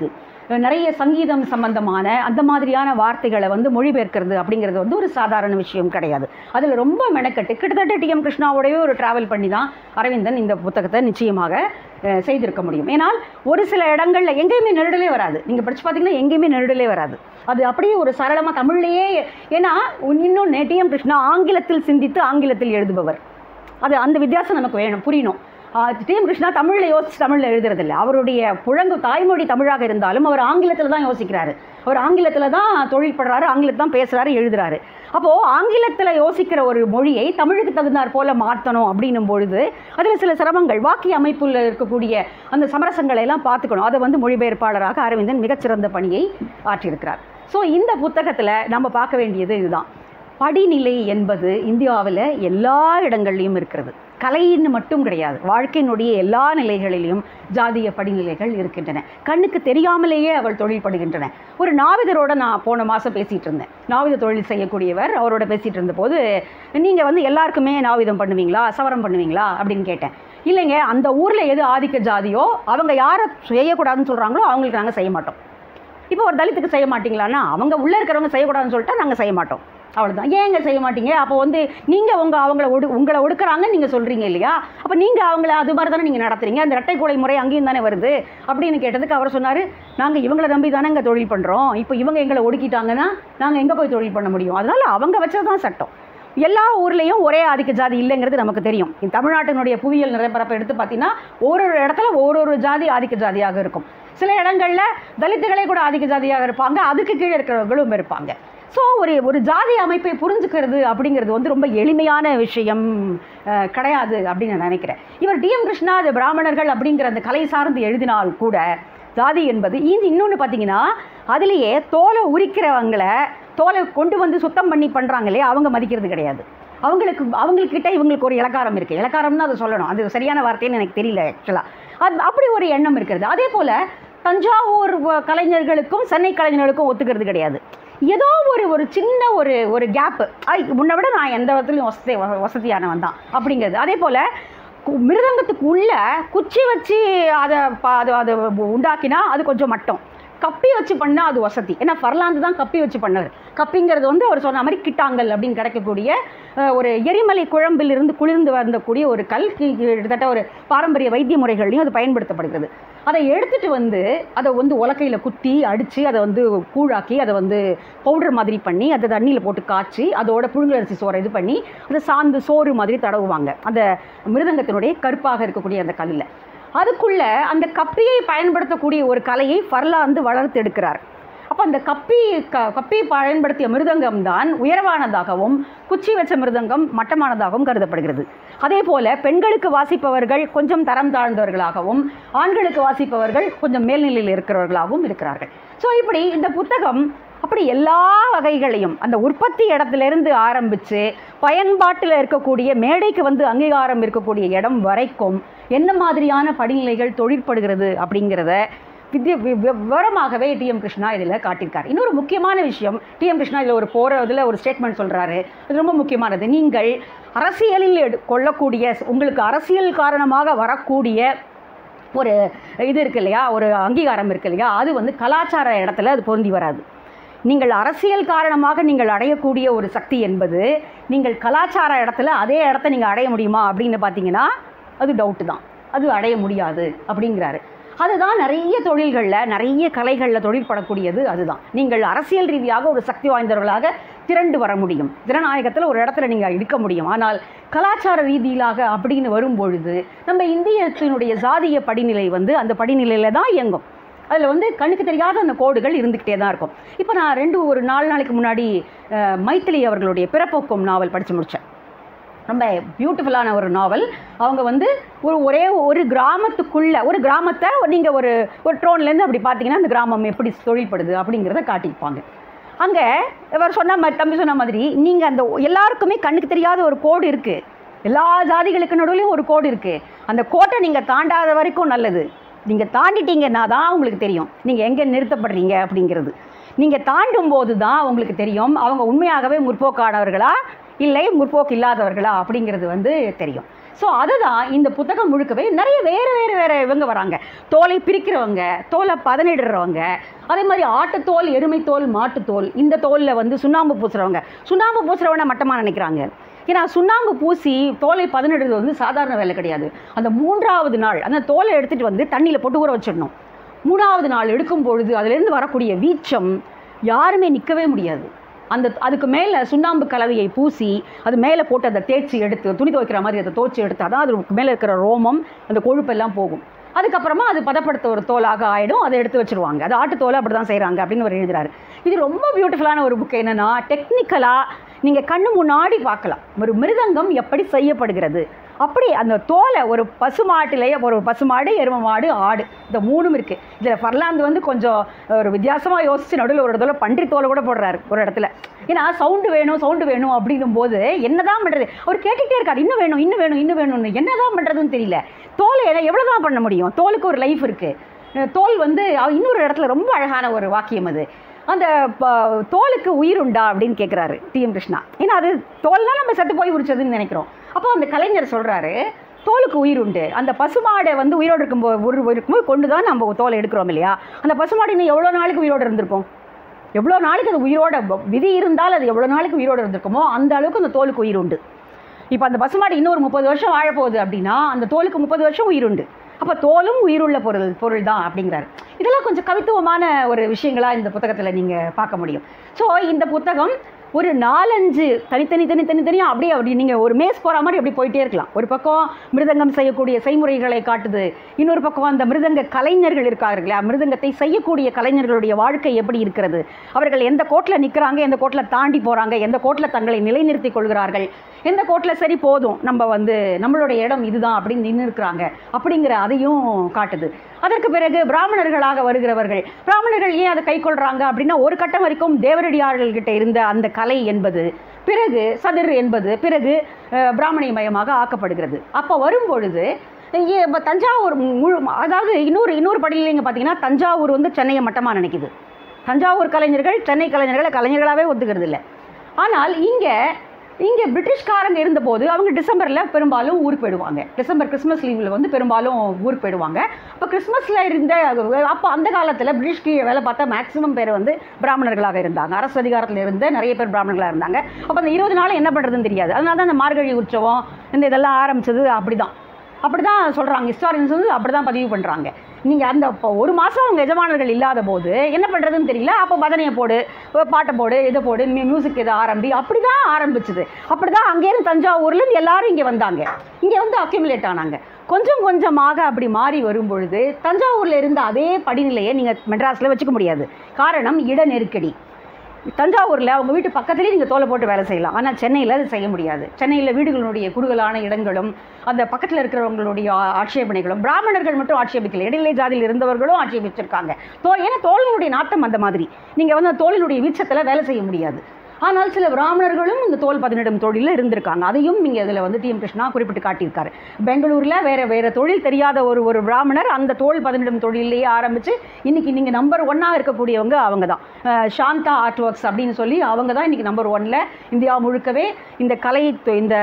நிறைய சங்கீதம் சம்பந்தமான அந்த மாதிரியான வார்த்தைகளை வந்து மொழிபெயர்க்கிறது அப்படிங்கிறது வந்து ஒரு சாதாரண விஷயம் கிடையாது அதில் ரொம்ப மெனக்கட்டு கிட்டத்தட்ட டிஎம் கிருஷ்ணாவோடவே ஒரு டிராவல் பண்ணி தான் அரவிந்தன் இந்த புத்தகத்தை நிச்சயமாக அஹ், செய்திருக்க முடியும் ஏன்னால் ஒரு சில இடங்களில் எங்கேயுமே நெருடலே வராது நீங்கள் படித்து பார்த்தீங்கன்னா எங்கேயுமே நெருடலே வராது அது அப்படியே ஒரு சரளமாக தமிழ்லேயே ஏன்னா இன்னொன்று டிஎம் கிருஷ்ணா ஆங்கிலத்தில் சிந்தித்து ஆங்கிலத்தில் எழுதுபவர் அது அந்த வித்தியாசம் நமக்கு வேணும் புரியணும் டிஎம் கிருஷ்ணா தமிழில் யோசிச்சு தமிழில் எழுதுறதில்ல அவருடைய புழங்கு தாய்மொழி தமிழாக இருந்தாலும் அவர் ஆங்கிலத்தில் தான் யோசிக்கிறாரு அவர் ஆங்கிலத்தில் தான் தொழில் படுறாரு ஆங்கிலத்தில் தான் பேசுகிறாரு எழுதுறாரு அப்போது ஆங்கிலத்தில் யோசிக்கிற ஒரு மொழியை தமிழுக்கு தகுந்தாற் போல மாற்றணும் அப்படின்னும் பொழுது அதில் சில சிரமங்கள் வாக்கிய அமைப்பில் இருக்கக்கூடிய அந்த சமரசங்களை எல்லாம் பார்த்துக்கணும் அதை வந்து மொழிபெயர்ப்பாளராக அரவிந்தன் மிகச்சிறந்த பணியை ஆற்றியிருக்கிறார் ஸோ இந்த புத்தகத்தில் நம்ம பார்க்க வேண்டியது இதுதான் படிநிலை என்பது இந்தியாவில் எல்லா இடங்கள்லையும் இருக்கிறது கலைன்னு மட்டும் கிடையாது வாழ்க்கையினுடைய எல்லா நிலைகளிலும் ஜாதிய படிநிலைகள் இருக்கின்றன கண்ணுக்கு தெரியாமலேயே அவள் தொழில் படுகின்றன ஒரு நாவிதரோட நான் போன மாதம் பேசிகிட்டு இருந்தேன் நாவித தொழில் செய்யக்கூடியவர் அவரோட பேசிகிட்டு இருந்தபோது நீங்கள் வந்து எல்லாருக்குமே நாவிதம் பண்ணுவீங்களா சவரம் பண்ணுவீங்களா அப்படின்னு கேட்டேன் இல்லைங்க அந்த ஊரில் எது ஆதிக்க ஜாதியோ அவங்க யாரை செய்யக்கூடாதுன்னு சொல்கிறாங்களோ அவங்களுக்கு நாங்கள் செய்ய மாட்டோம் இப்போ ஒரு தலித்துக்கு செய்ய மாட்டீங்களான்னா அவங்க உள்ளே இருக்கிறவங்க செய்யக்கூடாதுன்னு சொல்லிட்டா நாங்கள் செய்ய மாட்டோம் அவ்வளோதான் ஏங்க செய்ய மாட்டீங்க அப்போ வந்து நீங்கள் உங்கள் அவங்கள ஒடு உங்களை ஒடுக்குறாங்கன்னு நீங்கள் சொல்கிறீங்க இல்லையா அப்போ நீங்கள் அவங்கள அது மாதிரி தானே நீங்கள் நடத்துறீங்க அந்த இரட்டை கொலை முறை அங்கேயும் தானே வருது அப்படின்னு கேட்டதுக்கு அவர் சொன்னார் நாங்கள் இவங்கள நம்பி தானே இங்கே தொழில் பண்ணுறோம் இப்போ இவங்க எங்களை ஒடுக்கிட்டாங்கன்னா நாங்கள் எங்கே போய் தொழில் பண்ண முடியும் அதனால் அவங்க வச்சது தான் சட்டம் எல்லா ஊர்லேயும் ஒரே ஆதிக்க ஜாதி இல்லைங்கிறது நமக்கு தெரியும் இந்த தமிழ்நாட்டினுடைய புவியியல் நிலப்பரப்பை எடுத்து பார்த்தீங்கன்னா ஒரு ஒரு இடத்துல ஒரு ஒரு ஜாதி ஆதிக்க ஜாதியாக இருக்கும் சில இடங்களில் தலித்துகளே கூட ஆதிக்க ஜாதியாக இருப்பாங்க அதுக்கு கீழே இருக்கிறவர்களும் இருப்பாங்க ஸோ ஒரு ஒரு ஜாதி அமைப்பை புரிஞ்சுக்கிறது அப்படிங்கிறது வந்து ரொம்ப எளிமையான விஷயம் அஹ், கிடையாது அப்படின்னு நான் நினைக்கிறேன் இவர் டிஎம் கிருஷ்ணா அது பிராமணர்கள் அப்படிங்கிற அந்த கலை சார்ந்து எழுதினால் கூட ஜாதி என்பது இது இன்னொன்று பார்த்தீங்கன்னா அதுலேயே தோலை உரிக்கிறவங்கள தோலை கொண்டு வந்து சுத்தம் பண்ணி பண்ணுறாங்களே அவங்க மதிக்கிறது கிடையாது அவங்களுக்கு அவங்கக்கிட்ட இவங்களுக்கு ஒரு இலக்காரம் இருக்குது இலக்காரம்னு அதை சொல்லணும் அது சரியான வார்த்தைன்னு எனக்கு தெரியல ஆக்சுவலாக அது அப்படி ஒரு எண்ணம் இருக்கிறது அதே போல் தஞ்சாவூர் வ- கலைஞர்களுக்கும் சென்னை கலைஞர்களுக்கும் ஒத்துக்கிறது கிடையாது ஏதோ ஒரு ஒரு சின்ன ஒரு ஒரு கேப்பு முன்னை விட நான் எந்த விதத்துலையும் வசதி வ- வசதியானவன் தான் அப்படிங்கிறது அதே போல் மிருதங்கத்துக்கு உள்ள குச்சி வச்சு அதை ப- அது அதை உண்டாக்கினா அது கொஞ்சம் மட்டம் கப்பி வச்சு பண்ணால் அது வசதி ஏன்னா ஃபர்லாந்து தான் கப்பி வச்சு பண்ணார் கப்பிங்கிறது வந்து அவர் சொன்ன மாதிரி கிட்டாங்கல் அப்படின்னு கிடைக்கக்கூடிய அஹ், ஒரு எரிமலை குழம்பிலிருந்து குளிர்ந்து வந்தக்கூடிய ஒரு கல் கி- கிட்டத்தட்ட ஒரு பாரம்பரிய வைத்திய முறைகள்லையும் அது பயன்படுத்தப்படுகிறது அதை எடுத்துட்டு வந்து அதை வந்து உலக்கையில் குத்தி அடித்து அதை வந்து கூழாக்கி அதை வந்து பவுடர் மாதிரி பண்ணி அதை தண்ணியில் போட்டு காய்ச்சி அதோட புழுங்கலரிசி சோறை இது பண்ணி அதை சாந்து சோறு மாதிரி தடவுவாங்க அந்த மிருதங்கத்தினுடைய கருப்பாக இருக்கக்கூடிய அந்த கல்லில் அதுக்குள்ள அந்த கப்பியை பயன்படுத்தக்கூடிய ஒரு கலையை ஃபர்லாந்து வளர்த்து எடுக்கிறார் அப்போ அந்த கப்பி க கப்பியை பயன்படுத்திய மிருதங்கம் தான் உயர்வானதாகவும் குச்சி வச்ச மிருதங்கம் மட்டமானதாகவும் கருதப்படுகிறது அதே போல் பெண்களுக்கு வாசிப்பவர்கள் கொஞ்சம் தரம் தாழ்ந்தவர்களாகவும் ஆண்களுக்கு வாசிப்பவர்கள் கொஞ்சம் மேல்நிலையில் இருக்கிறவர்களாகவும் இருக்கிறார்கள் ஸோ இப்படி இந்த புத்தகம் அப்படி எல்லா வகைகளையும் அந்த உற்பத்தி இடத்துலேருந்து ஆரம்பித்து பயன்பாட்டில் இருக்கக்கூடிய மேடைக்கு வந்து அங்கீகாரம் இருக்கக்கூடிய இடம் வரைக்கும் என்ன மாதிரியான படிநிலைகள் தொழிற்படுகிறது அப்படிங்கிறத வித்திய வி- வி- விவரமாகவே டிஎம் கிருஷ்ணா இதில் காட்டியிருக்கார் இன்னொரு முக்கியமான விஷயம் டிஎம் கிருஷ்ணா இதில் ஒரு போகிற இதில் ஒரு ஸ்டேட்மெண்ட் சொல்கிறாரு அது ரொம்ப முக்கியமானது நீங்கள் அரசியலில் எடு- கொள்ளக்கூடிய உங்களுக்கு அரசியல் காரணமாக வரக்கூடிய ஒரு இது இருக்கு இல்லையா ஒரு அங்கீகாரம் இருக்கு இல்லையா அது வந்து கலாச்சார இடத்துல அது பொருந்தி வராது நீங்கள் அரசியல் காரணமாக நீங்கள் அடையக்கூடிய ஒரு சக்தி என்பது நீங்கள் கலாச்சார இடத்துல அதே இடத்த நீங்கள் அடைய முடியுமா அப்படின்னு பார்த்தீங்கன்னா அது டவுட்டு தான் அது அடைய முடியாது அப்படிங்கிறாரு அதுதான் நிறைய தொழில்களில் நிறைய கலைகளில் தொழிற்படக்கூடியது அதுதான் நீங்கள் அரசியல் ரீதியாக ஒரு சக்தி வாய்ந்தவர்களாக திரண்டு வர முடியும் ஜனநாயகத்தில் ஒரு இடத்துல நீங்கள் இருக்க முடியும் ஆனால் கலாச்சார ரீதியிலாக அப்படின்னு வரும்பொழுது நம்ம இந்தியத்தினுடைய சாதிய படிநிலை வந்து அந்த படிநிலையில் தான் இயங்கும் அதில் வந்து கண்ணுக்கு தெரியாத அந்த கோடுகள் இருந்துக்கிட்டே தான் இருக்கும் இப்போ நான் ரெண்டு ஒரு நாலு நாளைக்கு முன்னாடி அஹ், மைத்திலி அவர்களுடைய பிறப்போக்கும் நாவல் படித்து முடித்தேன் ரொம்ப பியூட்டிஃபுல்லான ஒரு நாவல் அவங்க வந்து ஒரு ஒரே ஒரு கிராமத்துக்குள்ள ஒரு கிராமத்தை நீங்கள் ஒரு ஒரு ட்ரோன்லேருந்து அப்படி பார்த்தீங்கன்னா அந்த கிராமம் எப்படி தொழில்படுது அப்படிங்கிறத காட்டியிருப்பாங்க அங்கே இவர் சொன்ன மாதிரி தம்பி சொன்ன மாதிரி நீங்கள் அந்த எல்லாருக்குமே கண்ணுக்கு தெரியாத ஒரு கோடு இருக்குது எல்லா ஜாதிகளுக்கு நடுவுலையும் ஒரு கோடு இருக்குது அந்த கோட்டை நீங்கள் தாண்டாத வரைக்கும் நல்லது நீங்கள் தாண்டிட்டீங்கன்னா தான் உங்களுக்கு தெரியும் நீங்கள் எங்கே நிறுத்தப்படுறீங்க அப்படிங்கிறது நீங்கள் தாண்டும் போது தான் உங்களுக்கு தெரியும் அவங்க உண்மையாகவே முற்போக்கானவர்களா இல்லை முற்போக்கு இல்லாதவர்களா அப்படிங்கிறது வந்து தெரியும் ஸோ அதுதான் இந்த புத்தகம் முழுக்கவே நிறைய வேறு வேறு வேறு இவங்க வராங்க தோலை பிரிக்கிறவங்க தோலை பதனிடுறவங்க அதே மாதிரி ஆட்டுத்தோல் எருமைத்தோல் மாட்டுத்தோல் இந்த தோலில் வந்து சுண்ணாம்பு பூசுகிறவங்க சுண்ணாம்பு பூசுகிறவனை மட்டமாக நினைக்கிறாங்க ஏன்னா சுண்ணாம்பு பூசி தோலை பதனிடுறது வந்து சாதாரண வேலை கிடையாது அந்த மூன்றாவது நாள் அந்த தோலை எடுத்துகிட்டு வந்து தண்ணியில் போட்டு ஊற வச்சிடணும் மூணாவது நாள் எடுக்கும் பொழுது அதிலிருந்து வரக்கூடிய வீச்சம் யாருமே நிற்கவே முடியாது அந்த அதுக்கு மேலே சுண்ணாம்பு கலவையை பூசி அது மேலே போட்டு அதை தேய்ச்சி எடுத்து துணி துவைக்கிற மாதிரி அதை துவைச்சி எடுத்து அதான் அதுக்கு மேலே இருக்கிற ரோமம் அந்த கொழுப்பெல்லாம் போகும் அதுக்கப்புறமா அது பதப்படுத்த ஒரு தோலாக ஆகிடும் அதை எடுத்து வச்சுருவாங்க அது ஆட்டு தோலை அப்படி தான் செய்கிறாங்க அப்படின்னு அவர் எழுதுறாரு இது ரொம்ப பியூட்டிஃபுல்லான ஒரு புக் என்னென்னா டெக்னிக்கலாக நீங்கள் கண்ணு முன்னாடி பார்க்கலாம் ஒரு மிருதங்கம் எப்படி செய்யப்படுகிறது அப்படி அந்த தோலை ஒரு பசுமாட்டிலேயே ஒரு பசுமாடு எரும மாடு ஆடு இந்த மூணும் இருக்குது இதில் ஃபர்லாந்து வந்து கொஞ்சம் ஒரு வித்தியாசமாக யோசிச்சு நடுவில் ஒரு இடத்துல பன்றி தோலை கூட போடுறாரு ஒரு இடத்துல ஏன்னா சவுண்டு வேணும் சவுண்டு வேணும் அப்படின்னும் போது என்னதான் பண்ணுறது அவர் கேட்டுகிட்டே இருக்காரு இன்னும் வேணும் இன்னும் வேணும் இன்னும் வேணும்னு என்னதான் பண்ணுறதுன்னு தெரியல தோலை எவ்வளோ தான் பண்ண முடியும் தோலுக்கு ஒரு லைஃப் இருக்குது தோல் வந்து அவ- இன்னொரு இடத்துல ரொம்ப அழகான ஒரு வாக்கியம் அது அந்த ப- தோலுக்கு உயிர் உண்டா அப்படின்னு கேட்குறாரு டிஎம் கிருஷ்ணா ஏன்னா அது தோல்னா நம்ம செத்து போய் உரிச்சதுன்னு நினைக்கிறோம் அப்போ அந்த கலைஞர் சொல்கிறாரு தோலுக்கு உயிர் உண்டு அந்த பசுமாடை வந்து உயிரோடு இருக்கும்போது ஒரு இருக்கும்போது கொண்டு தான் நம்ம தோலை எடுக்கிறோம் இல்லையா அந்த பசுமாடு இன்னும் எவ்வளோ நாளைக்கு உயிரோடு இருந்திருக்கும் எவ்வளோ நாளைக்கு அது உயிரோட வ- விதி இருந்தால் அது எவ்வளோ நாளைக்கு உயிரோடு இருந்திருக்குமோ அந்த அளவுக்கு அந்த தோலுக்கு உயிர் உண்டு இப்போ அந்த பசுமாடு இன்னொரு முப்பது வருஷம் வாழப்போகுது அப்படின்னா அந்த தோலுக்கு முப்பது வருஷம் உயிர் உண்டு அப்போ தோலும் உயிருள்ள பொருள் பொருள் தான் அப்படிங்கிறாரு இதெல்லாம் கொஞ்சம் கவித்துவமான ஒரு விஷயங்களாக இந்த புத்தகத்தில் நீங்கள் பார்க்க முடியும் ஸோ இந்த புத்தகம் ஒரு நாலஞ்சு தனித்தனி தனி தனித்தனியாக அப்படியே அப்படி நீங்கள் ஒரு மேஸ் போகிற மாதிரி அப்படி போயிட்டே இருக்கலாம் ஒரு பக்கம் மிருதங்கம் செய்யக்கூடிய செய்முறைகளை காட்டுது இன்னொரு பக்கம் அந்த மிருதங்க கலைஞர்கள் இருக்கார்களா மிருதங்கத்தை செய்யக்கூடிய கலைஞர்களுடைய வாழ்க்கை எப்படி இருக்கிறது அவர்கள் எந்த கோட்டில் நிற்கிறாங்க எந்த கோட்டில் தாண்டி போகிறாங்க எந்த கோட்டில் தங்களை நிலைநிறுத்திக் கொள்கிறார்கள் எந்த கோட்டில் சரி போதும் நம்ம வந்து நம்மளுடைய இடம் இதுதான் அப்படின்னு நின்று இருக்கிறாங்க அப்படிங்கிற அதையும் காட்டுது அதற்கு பிறகு பிராமணர்களாக வருகிறவர்கள் பிராமணர்கள் ஏன் அதை கைக்கொள்கிறாங்க அப்படின்னா ஒரு கட்டம் வரைக்கும் தேவரடியார்கள்கிட்ட இருந்த அந்த கலை என்பது பிறகு சதிர் என்பது பிறகு அஹ், பிராமணியமயமாக ஆக்கப்படுகிறது அப்போ வரும்பொழுது இங்கே இப்போ தஞ்சாவூர் முழு அதாவது இன்னொரு இன்னொரு படியில் நீங்கள் பார்த்தீங்கன்னா தஞ்சாவூர் வந்து சென்னையை மட்டமாக நினைக்குது தஞ்சாவூர் கலைஞர்கள் சென்னை கலைஞர்களை கலைஞர்களாகவே ஒத்துக்கிறது இல்லை ஆனால் இங்கே இங்கே பிரிட்டிஷ்காரங்க இருந்தபோது அவங்க டிசம்பரில் பெரும்பாலும் ஊருக்கு போயிடுவாங்க டிசம்பர் கிறிஸ்மஸ் லீவில் வந்து பெரும்பாலும் ஊருக்கு போயிடுவாங்க அப்போ கிறிஸ்மஸில் இருந்த அப்போ அந்த காலத்தில் பிரிட்டிஷ் கீழே வேலை பார்த்தா மேக்ஸிமம் பேர் வந்து பிராமணர்களாக இருந்தாங்க அரசு அதிகாரத்தில் இருந்த நிறைய பேர் பிராமணர்களாக இருந்தாங்க அப்போ அந்த இருபது நாள் என்ன பண்ணுறதுன்னு தெரியாது அதனால தான் அந்த மார்கழி உற்சவம் இந்த இதெல்லாம் ஆரம்பிச்சது அப்படி தான் அப்படி தான் சொல்கிறாங்க ஹிஸ்டாரியன்ஸ் வந்து அப்படி தான் பதிவு பண்ணுறாங்க நீங்கள் அந்த இப்போ ஒரு மாதம் அவங்க எஜமானர்கள் இல்லாத போது என்ன பண்ணுறதுன்னு தெரியல அப்போ பதனையை போடு ஒரு பாட்டை போடு இதை போடு மியூ மியூசிக் இதை ஆரம்பி அப்படி தான் ஆரம்பிச்சுது அப்படி தான் அங்கேருந்து தஞ்சாவூர்லேருந்து எல்லாரும் இங்கே வந்தாங்க இங்கே வந்து அக்யூமுலேட் ஆனாங்க கொஞ்சம் கொஞ்சமாக அப்படி மாறி வரும் பொழுது தஞ்சாவூரில் இருந்த அதே படிநிலையை நீங்கள் மெட்ராஸில் வச்சுக்க முடியாது காரணம் இட நெருக்கடி தஞ்சாவூரில் அவங்க வீட்டு பக்கத்துலேயே நீங்கள் தோலை போட்டு வேலை செய்யலாம் ஆனால் சென்னையில் அது செய்ய முடியாது சென்னையில் வீடுகளுடைய குறுகலான இடங்களும் அந்த பக்கத்தில் இருக்கிறவங்களுடைய ஆ- ஆட்சேபனைகளும் பிராமணர்கள் மட்டும் ஆட்சேபிக்கல இடைநிலை ஜாதியில் இருந்தவர்களும் ஆட்சேபிச்சிருக்காங்க தோ ஏன்னா தோலினுடைய நாட்டம் அந்த மாதிரி நீங்கள் வந்து அந்த தோலினுடைய வீச்சத்தில் வேலை செய்ய முடியாது ஆனால் சில பிராமணர்களும் இந்த தோல் பதினிடும் தொழிலில் இருந்திருக்காங்க அதையும் நீங்கள் இதில் வந்து டிஎம் கிருஷ்ணா குறிப்பிட்டு காட்டியிருக்காரு பெங்களூரில் வேறு வேறு தொழில் தெரியாத ஒரு ஒரு பிராமணர் அந்த தோல் பதினிடும் தொழிலையே ஆரம்பித்து இன்னைக்கு நீங்கள் நம்பர் ஒன்னாக இருக்கக்கூடியவங்க அவங்க தான் அஹ் சாந்தா ஆர்ட் ஒர்க்ஸ் அப்படின்னு சொல்லி அவங்க தான் இன்றைக்கி நம்பர் ஒன்னில் இந்தியா முழுக்கவே இந்த கலை தொ- இந்த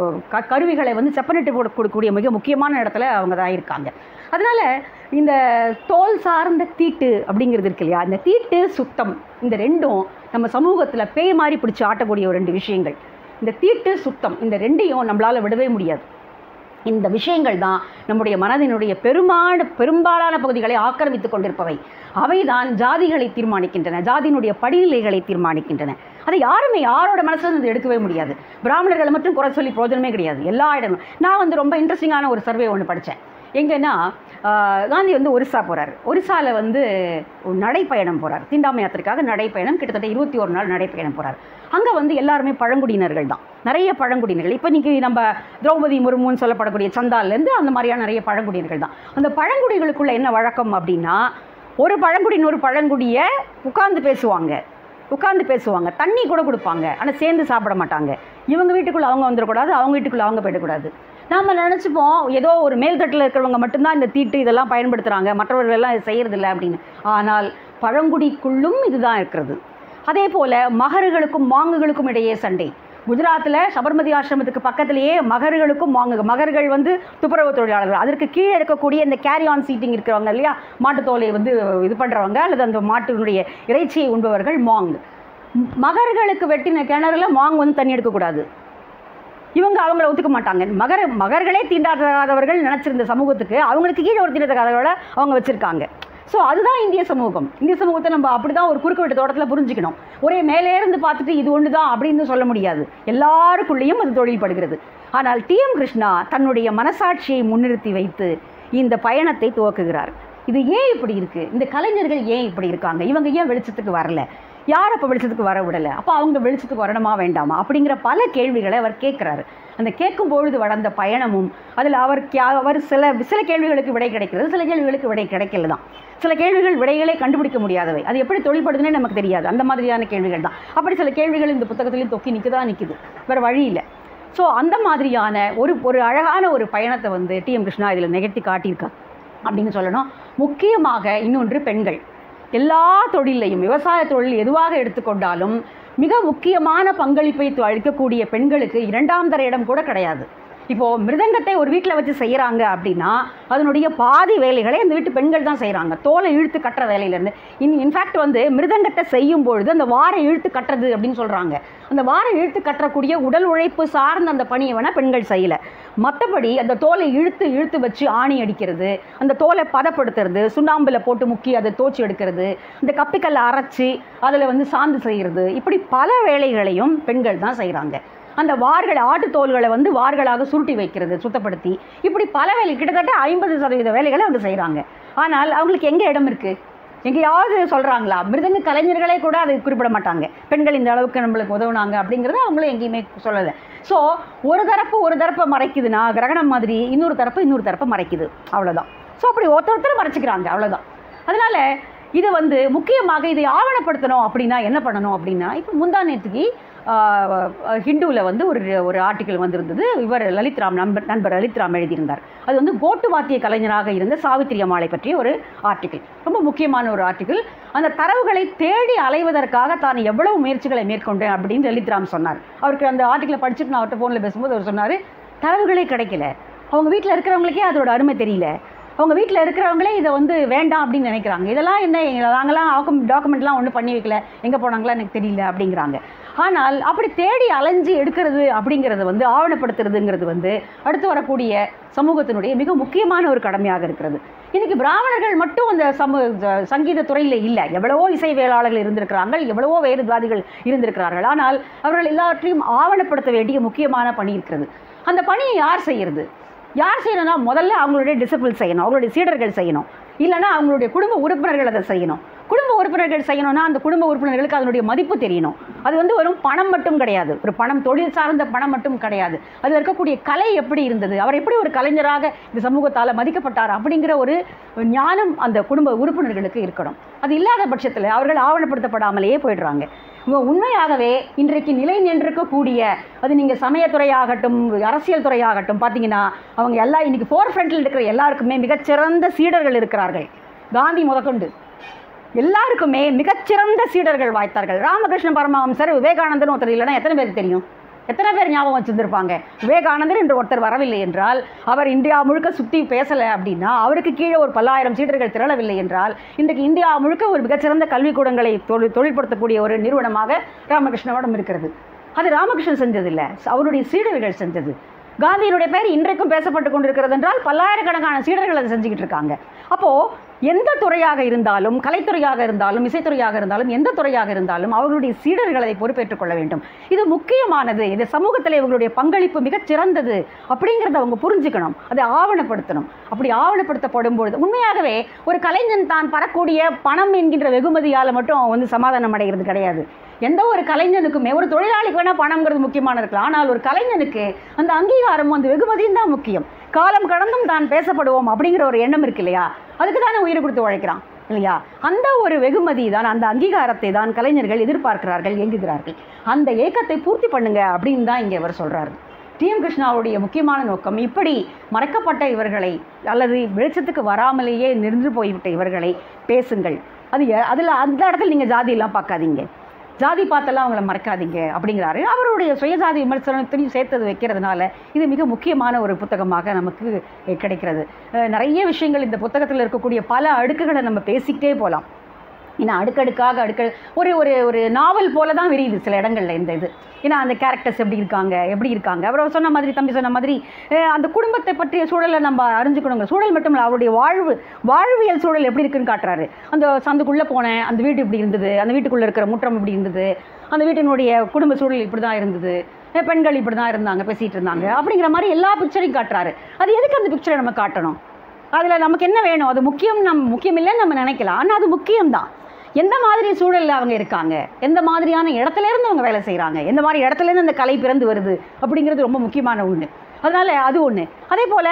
க கருவிகளை வந்து செப்பனிட்டு போட கொடுக்கக்கூடிய மிக முக்கியமான இடத்துல அவங்க தான் இருக்காங்க அதனால் இந்த தோல் சார்ந்த தீட்டு அப்படிங்கிறது இருக்கு இல்லையா இந்த தீட்டு சுத்தம் இந்த ரெண்டும் நம்ம சமூகத்தில் பேய் மாதிரி பிடிச்சி ஆட்டக்கூடிய ஒரு ரெண்டு விஷயங்கள் இந்த தீட்டு சுத்தம் இந்த ரெண்டையும் நம்மளால் விடவே முடியாது இந்த விஷயங்கள் தான் நம்முடைய மனதினுடைய பெரும்பாடு பெரும்பாலான பகுதிகளை ஆக்கிரமித்துக் கொண்டிருப்பவை அவைதான் ஜாதிகளை தீர்மானிக்கின்றன ஜாதியினுடைய படிநிலைகளை தீர்மானிக்கின்றன அதை யாருமே யாரோட மனசுல இருந்து எடுக்கவே முடியாது பிராமணர்களை மட்டும் குறை சொல்லி பிரோஜனமே கிடையாது எல்லா இடமும் நான் வந்து ரொம்ப இன்ட்ரெஸ்டிங்கான ஒரு சர்வே ஒன்று படித்தேன் எங்கன்னா ஆஹ், காந்தி வந்து ஒரிசா போகிறார் ஒரிசாவில் வந்து ஒரு நடைப்பயணம் போகிறார் தீண்டாமை யாத்திரைக்காக நடைப்பயணம் கிட்டத்தட்ட இருபத்தி ஒரு நாள் நடைப்பயணம் போகிறார் அங்கே வந்து எல்லாருமே பழங்குடியினர்கள் தான் நிறைய பழங்குடியினர்கள் இப்போ இன்னைக்கு நம்ம திரௌபதி முர்முன்னு சொல்லப்படக்கூடிய சந்தால்லேருந்து அந்த மாதிரியான நிறைய பழங்குடியினர்கள் தான் அந்த பழங்குடிகளுக்குள்ள என்ன வழக்கம் அப்படின்னா ஒரு பழங்குடியின் ஒரு பழங்குடியை உட்கார்ந்து பேசுவாங்க உட்கார்ந்து பேசுவாங்க தண்ணி கூட கொடுப்பாங்க ஆனால் சேர்ந்து சாப்பிட மாட்டாங்க இவங்க வீட்டுக்குள்ளே அவங்க வந்துடக்கூடாது அவங்க வீட்டுக்குள்ளே அவங்க போயிடக்கூடாது நாம் நினச்சிப்போம் ஏதோ ஒரு மேல்தட்டில் இருக்கிறவங்க மட்டும்தான் இந்த தீட்டு இதெல்லாம் பயன்படுத்துகிறாங்க மற்றவர்கள் எல்லாம் இது செய்கிறதில்ல அப்படின்னு ஆனால் பழங்குடிக்குள்ளும் இதுதான் இருக்கிறது அதே போல் மகர்களுக்கும் மாங்குகளுக்கும் இடையே சண்டை குஜராத்தில் சபர்மதி ஆசிரமத்துக்கு பக்கத்திலேயே மகர்களுக்கும் வாங்க மகர்கள் வந்து துப்புரவு தொழிலாளர்கள் அதற்கு கீழே இருக்கக்கூடிய இந்த கேரி ஆன் சீட்டிங் இருக்கிறவங்க இல்லையா மாட்டுத்தோலை வந்து இது பண்ணுறவங்க அல்லது அந்த மாட்டினுடைய இறைச்சியை உண்பவர்கள் மாங் மகர்களுக்கு வெட்டின கிணறுல மாங் வந்து தண்ணி எடுக்கக்கூடாது இவங்க அவங்கள ஒத்துக்க மாட்டாங்க மகர மகர்களே தீண்டாதவர்கள் நினச்சிருந்த சமூகத்துக்கு அவங்களுக்கு கீழே ஒரு தீண்டத்தகாதவர்களை அவங்க வச்சுருக்காங்க ஸோ அதுதான் இந்திய சமூகம் இந்திய சமூகத்தை நம்ம அப்படி தான் ஒரு குறுக்கு வெட்டு தோட்டத்தில் புரிஞ்சுக்கணும் ஒரே மேலே இருந்து பார்த்துட்டு இது ஒன்று தான் அப்படின்னு சொல்ல முடியாது எல்லாருக்குள்ளேயும் அது தொழில் படுகிறது ஆனால் டிஎம் கிருஷ்ணா தன்னுடைய மனசாட்சியை முன்னிறுத்தி வைத்து இந்த பயணத்தை துவக்குகிறார் இது ஏன் இப்படி இருக்குது இந்த கலைஞர்கள் ஏன் இப்படி இருக்காங்க இவங்க ஏன் வெளிச்சத்துக்கு வரல யார் அப்போ வெளிச்சத்துக்கு வர விடலை அப்போ அவங்க வெளிச்சத்துக்கு வரணுமா வேண்டாமா அப்படிங்கிற பல கேள்விகளை அவர் கேட்குறாரு அந்த கேட்கும் பொழுது வளர்ந்த பயணமும் அதில் அவருக்கு அவர் சில சில கேள்விகளுக்கு விடை கிடைக்கிறது சில கேள்விகளுக்கு விடை கிடைக்கல தான் சில கேள்விகள் விடைகளே கண்டுபிடிக்க முடியாதவை அது எப்படி தொழில்படுதுன்னே நமக்கு தெரியாது அந்த மாதிரியான கேள்விகள் தான் அப்படி சில கேள்விகள் இந்த புத்தகத்துலேயும் தொக்கி நிற்குதா நிற்குது வேறு வழி இல்லை ஸோ அந்த மாதிரியான ஒரு ஒரு அழகான ஒரு பயணத்தை வந்து டிஎம் கிருஷ்ணா இதில் நிகழ்த்தி காட்டியிருக்கார் அப்படின்னு சொல்லணும் முக்கியமாக இன்னொன்று பெண்கள் எல்லா தொழிலையும் விவசாய தொழில் எதுவாக எடுத்துக்கொண்டாலும் மிக முக்கியமான பங்களிப்பை து- அளிக்கக்கூடிய பெண்களுக்கு இரண்டாம் தர இடம் கூட கிடையாது இப்போது மிருதங்கத்தை ஒரு வீட்டில் வச்சு செய்கிறாங்க அப்படின்னா அதனுடைய பாதி வேலைகளை அந்த வீட்டு பெண்கள் தான் செய்கிறாங்க தோலை இழுத்து கட்டுற வேலையிலேருந்து இன் இன்ஃபேக்ட் வந்து மிருதங்கத்தை செய்யும் பொழுது அந்த வாரை இழுத்து கட்டுறது அப்படின்னு சொல்கிறாங்க அந்த வாரை இழுத்து கட்டக்கூடிய உடல் உழைப்பு சார்ந்த அந்த பணியை வேணால் பெண்கள் செய்யலை மற்றபடி அந்த தோலை இழுத்து இழுத்து வச்சு ஆணி அடிக்கிறது அந்த தோலை பதப்படுத்துறது சுண்ணாம்பில் போட்டு முக்கி அதை தோச்சி எடுக்கிறது இந்த கப்பிக்கல்லை அரைச்சி அதில் வந்து சாந்து செய்கிறது இப்படி பல வேலைகளையும் பெண்கள் தான் செய்கிறாங்க அந்த வார்கள் ஆட்டு தோல்களை வந்து வார்களாக சுருட்டி வைக்கிறது சுத்தப்படுத்தி இப்படி பல வேலை கிட்டத்தட்ட ஐம்பது சதவீத வேலைகளை அவங்க செய்கிறாங்க ஆனால் அவங்களுக்கு எங்கே இடம் இருக்குது எங்கேயாவது சொல்கிறாங்களா மிருதங்க கலைஞர்களே கூட அதை குறிப்பிட மாட்டாங்க பெண்கள் இந்த அளவுக்கு நம்மளுக்கு உதவுனாங்க அப்படிங்கிறத அவங்களும் எங்கேயுமே சொல்லலை ஸோ ஒரு தரப்பு ஒரு தரப்பை மறைக்குதுன்னா கிரகணம் மாதிரி இன்னொரு தரப்பு இன்னொரு தரப்பை மறைக்குது அவ்வளோதான் ஸோ அப்படி ஒருத்தர் ஒருத்தர் மறைச்சிக்கிறாங்க அவ்வளோதான் அதனால் இது வந்து முக்கியமாக இதை ஆவணப்படுத்தணும் அப்படின்னா என்ன பண்ணணும் அப்படின்னா இப்போ முந்தா நேற்றுக்கு ஹிந்துவில் வந்து ஒரு ஒரு ஆர்டிக்கல் வந்திருந்தது இவர் லலித் ராம் நண்பர் நண்பர் லலித் ராம் எழுதியிருந்தார் அது வந்து கோட்டு வாத்திய கலைஞராக இருந்த சாவித்திரி அம்மாளை பற்றிய ஒரு ஆர்டிக்கல் ரொம்ப முக்கியமான ஒரு ஆர்டிக்கல் அந்த தரவுகளை தேடி அலைவதற்காக தான் எவ்வளவு முயற்சிகளை மேற்கொண்டேன் அப்படின்னு லலித் ராம் சொன்னார் அவருக்கு அந்த ஆர்டிக்கலை படிச்சுட்டு நான் அவர்கிட்ட ஃபோனில் பேசும்போது அவர் சொன்னார் தரவுகளே கிடைக்கல அவங்க வீட்டில் இருக்கிறவங்களுக்கே அதோட அருமை தெரியல அவங்க வீட்டில் இருக்கிறவங்களே இதை வந்து வேண்டாம் அப்படின்னு நினைக்கிறாங்க இதெல்லாம் என்ன எங்க- நாங்களாம் டாக்குமெண்ட்லாம் ஒன்றும் பண்ணி வைக்கல எங்கே போனாங்களா எனக்கு தெரியல அப்படிங்கிறாங்க ஆனால் அப்படி தேடி அலைஞ்சு எடுக்கிறது அப்படிங்கிறது வந்து ஆவணப்படுத்துறதுங்கிறது வந்து அடுத்து வரக்கூடிய சமூகத்தினுடைய மிக முக்கியமான ஒரு கடமையாக இருக்கிறது இன்னைக்கு பிராமணர்கள் மட்டும் அந்த சமூக ச- சங்கீத துறையில் இல்லை எவ்வளவோ இசைவியலாளர்கள் இருந்திருக்கிறாங்க எவ்வளவோ வேறுவாதிகள் இருந்திருக்கிறார்கள் ஆனால் அவர்கள் எல்லாவற்றையும் ஆவணப்படுத்த வேண்டிய முக்கியமான பணி இருக்கிறது அந்த பணியை யார் செய்யறது யார் செய்யணும்னா முதல்ல அவங்களுடைய டிசிப்ளின் செய்யணும் அவங்களுடைய சீடர்கள் செய்யணும் இல்லைன்னா அவங்களுடைய குடும்ப உறுப்பினர்கள் அதை செய்யணும் குடும்ப உறுப்பினர்கள் செய்யணும்னா அந்த குடும்ப உறுப்பினர்களுக்கு அதனுடைய மதிப்பு தெரியணும் அது வந்து வெறும் பணம் மட்டும் கிடையாது ஒரு பணம் தொழில் சார்ந்த பணம் மட்டும் கிடையாது அதில் இருக்கக்கூடிய கலை எப்படி இருந்தது அவர் எப்படி ஒரு கலைஞராக இந்த சமூகத்தால் மதிக்கப்பட்டார் அப்படிங்கிற ஒரு ஞானம் அந்த குடும்ப உறுப்பினர்களுக்கு இருக்கணும் அது இல்லாத பட்சத்தில் அவர்கள் ஆவணப்படுத்தப்படாமலேயே போயிடுறாங்க இவங்க உண்மையாகவே இன்றைக்கு நிலை நின்றிருக்கக்கூடிய அது நீங்கள் சமயத்துறையாகட்டும் அரசியல் துறையாகட்டும் பார்த்தீங்கன்னா அவங்க எல்லாம் இன்னைக்கு ஃபோர் ஃப்ரண்ட்டில் இருக்கிற எல்லாருக்குமே மிகச்சிறந்த சீடர்கள் இருக்கிறார்கள் காந்தி முதற்கொண்டு எல்லாருக்குமே மிகச்சிறந்த சீடர்கள் வாய்த்தார்கள் ராமகிருஷ்ண பரமஹம்சர் விவேகானந்தர் ஒருத்தர் இல்லைன்னா எத்தனை பேருக்கு தெரியும் எத்தனை பேர் ஞாபகம் வச்சிருந்திருப்பாங்க விவேகானந்தர் என்று ஒருத்தர் வரவில்லை என்றால் அவர் இந்தியா முழுக்க சுற்றி பேசலை அப்படின்னா அவருக்கு கீழே ஒரு பல்லாயிரம் சீடர்கள் திரளவில்லை என்றால் இன்றைக்கு இந்தியா முழுக்க ஒரு மிகச்சிறந்த கல்விக்கூடங்களை தொழில் தொழில்படுத்தக்கூடிய ஒரு நிறுவனமாக ராமகிருஷ்ணவடம் இருக்கிறது அது ராமகிருஷ்ணன் செஞ்சதில்லை அவருடைய சீடர்கள் செஞ்சது காந்தியினுடைய பேர் இன்றைக்கும் பேசப்பட்டு கொண்டிருக்கிறது என்றால் பல்லாயிரக்கணக்கான சீடர்கள் அதை செஞ்சுக்கிட்டு இருக்காங்க அப்போது எந்த துறையாக இருந்தாலும் கலைத்துறையாக இருந்தாலும் இசைத்துறையாக இருந்தாலும் எந்த துறையாக இருந்தாலும் அவர்களுடைய சீடர்கள் அதை பொறுப்பேற்றுக் கொள்ள வேண்டும் இது முக்கியமானது இது சமூகத்தில் இவங்களுடைய பங்களிப்பு மிகச் சிறந்தது அப்படிங்கிறத அவங்க புரிஞ்சுக்கணும் அதை ஆவணப்படுத்தணும் அப்படி ஆவணப்படுத்தப்படும் பொழுது உண்மையாகவே ஒரு கலைஞன் தான் பெறக்கூடிய பணம் என்கின்ற வெகுமதியால் மட்டும் அவன் வந்து சமாதானம் அடைகிறது கிடையாது எந்த ஒரு கலைஞனுக்குமே ஒரு தொழிலாளிக்கு வேணால் பணம்ங்கிறது முக்கியமான இருக்கலாம் ஆனால் ஒரு கலைஞனுக்கு அந்த அங்கீகாரமும் அந்த வெகுமதியும் தான் முக்கியம் காலம் கடந்தும் தான் பேசப்படுவோம் அப்படிங்கிற ஒரு எண்ணம் இருக்கு இல்லையா அதுக்கு தானே உயிர் கொடுத்து உழைக்கிறான் இல்லையா அந்த ஒரு வெகுமதி தான் அந்த அங்கீகாரத்தை தான் கலைஞர்கள் எதிர்பார்க்கிறார்கள் இயங்குகிறார்கள் அந்த ஏக்கத்தை பூர்த்தி பண்ணுங்க அப்படின்னு தான் இங்கே அவர் சொல்றாரு டிஎம் கிருஷ்ணாவுடைய முக்கியமான நோக்கம் இப்படி மறைக்கப்பட்ட இவர்களை அல்லது வெளிச்சத்துக்கு வராமலேயே நின்று போய்விட்ட இவர்களை பேசுங்கள் அது அதில் அந்த இடத்துல நீங்கள் ஜாதியெல்லாம் பார்க்காதீங்க ஜாதி பார்த்தெல்லாம் அவங்கள மறக்காதீங்க அப்படிங்கிறாரு அவருடைய சுயஜாதி விமர்சனத்தையும் சேர்த்தது வைக்கிறதுனால இது மிக முக்கியமான ஒரு புத்தகமாக நமக்கு அஹ், கிடைக்கிறது அஹ், நிறைய விஷயங்கள் இந்த புத்தகத்தில் இருக்கக்கூடிய பல அடுக்குகளை நம்ம பேசிக்கிட்டே போகலாம் ஏன்னா அடுக்கடுக்காக அடுக்க ஒரு ஒரு ஒரு நாவல் போல தான் விரியுது சில இடங்கள்ல இந்த இது ஏன்னா அந்த கேரக்டர்ஸ் எப்படி இருக்காங்க எப்படி இருக்காங்க அவர் சொன்ன மாதிரி தம்பி சொன்ன மாதிரி அஹ், அந்த குடும்பத்தை பற்றிய சூழலை நம்ம அறிஞ்சுக்கணுங்க சூழல் மட்டும் இல்லை அவருடைய வாழ்வு வாழ்வியல் சூழல் எப்படி இருக்குன்னு காட்டுறாரு அந்த சந்துக்குள்ளே போனேன் அந்த வீடு இப்படி இருந்தது அந்த வீட்டுக்குள்ளே இருக்கிற முற்றம் இப்படி இருந்தது அந்த வீட்டினுடைய குடும்ப சூழல் இப்படி தான் இருந்தது அஹ், பெண்கள் இப்படி தான் இருந்தாங்க பேசிகிட்டு இருந்தாங்க அப்படிங்கிற மாதிரி எல்லா பிக்சரையும் காட்டுறாரு அது எதுக்கு அந்த பிக்சரை நம்ம காட்டணும் அதில் நமக்கு என்ன வேணும் அது முக்கியம் நம் முக்கியம் இல்லைன்னு நம்ம நினைக்கலாம் ஆனால் அது முக்கியம்தான் எந்த மாதிரி சூழலில் அவங்க இருக்காங்க எந்த மாதிரியான இடத்துல இருந்து அவங்க வேலை செய்கிறாங்க எந்த மாதிரி இடத்துல இருந்து அந்த கலை பிறந்து வருது அப்படிங்கிறது ரொம்ப முக்கியமான ஒன்று அதனால் அது ஒன்று அதே போல்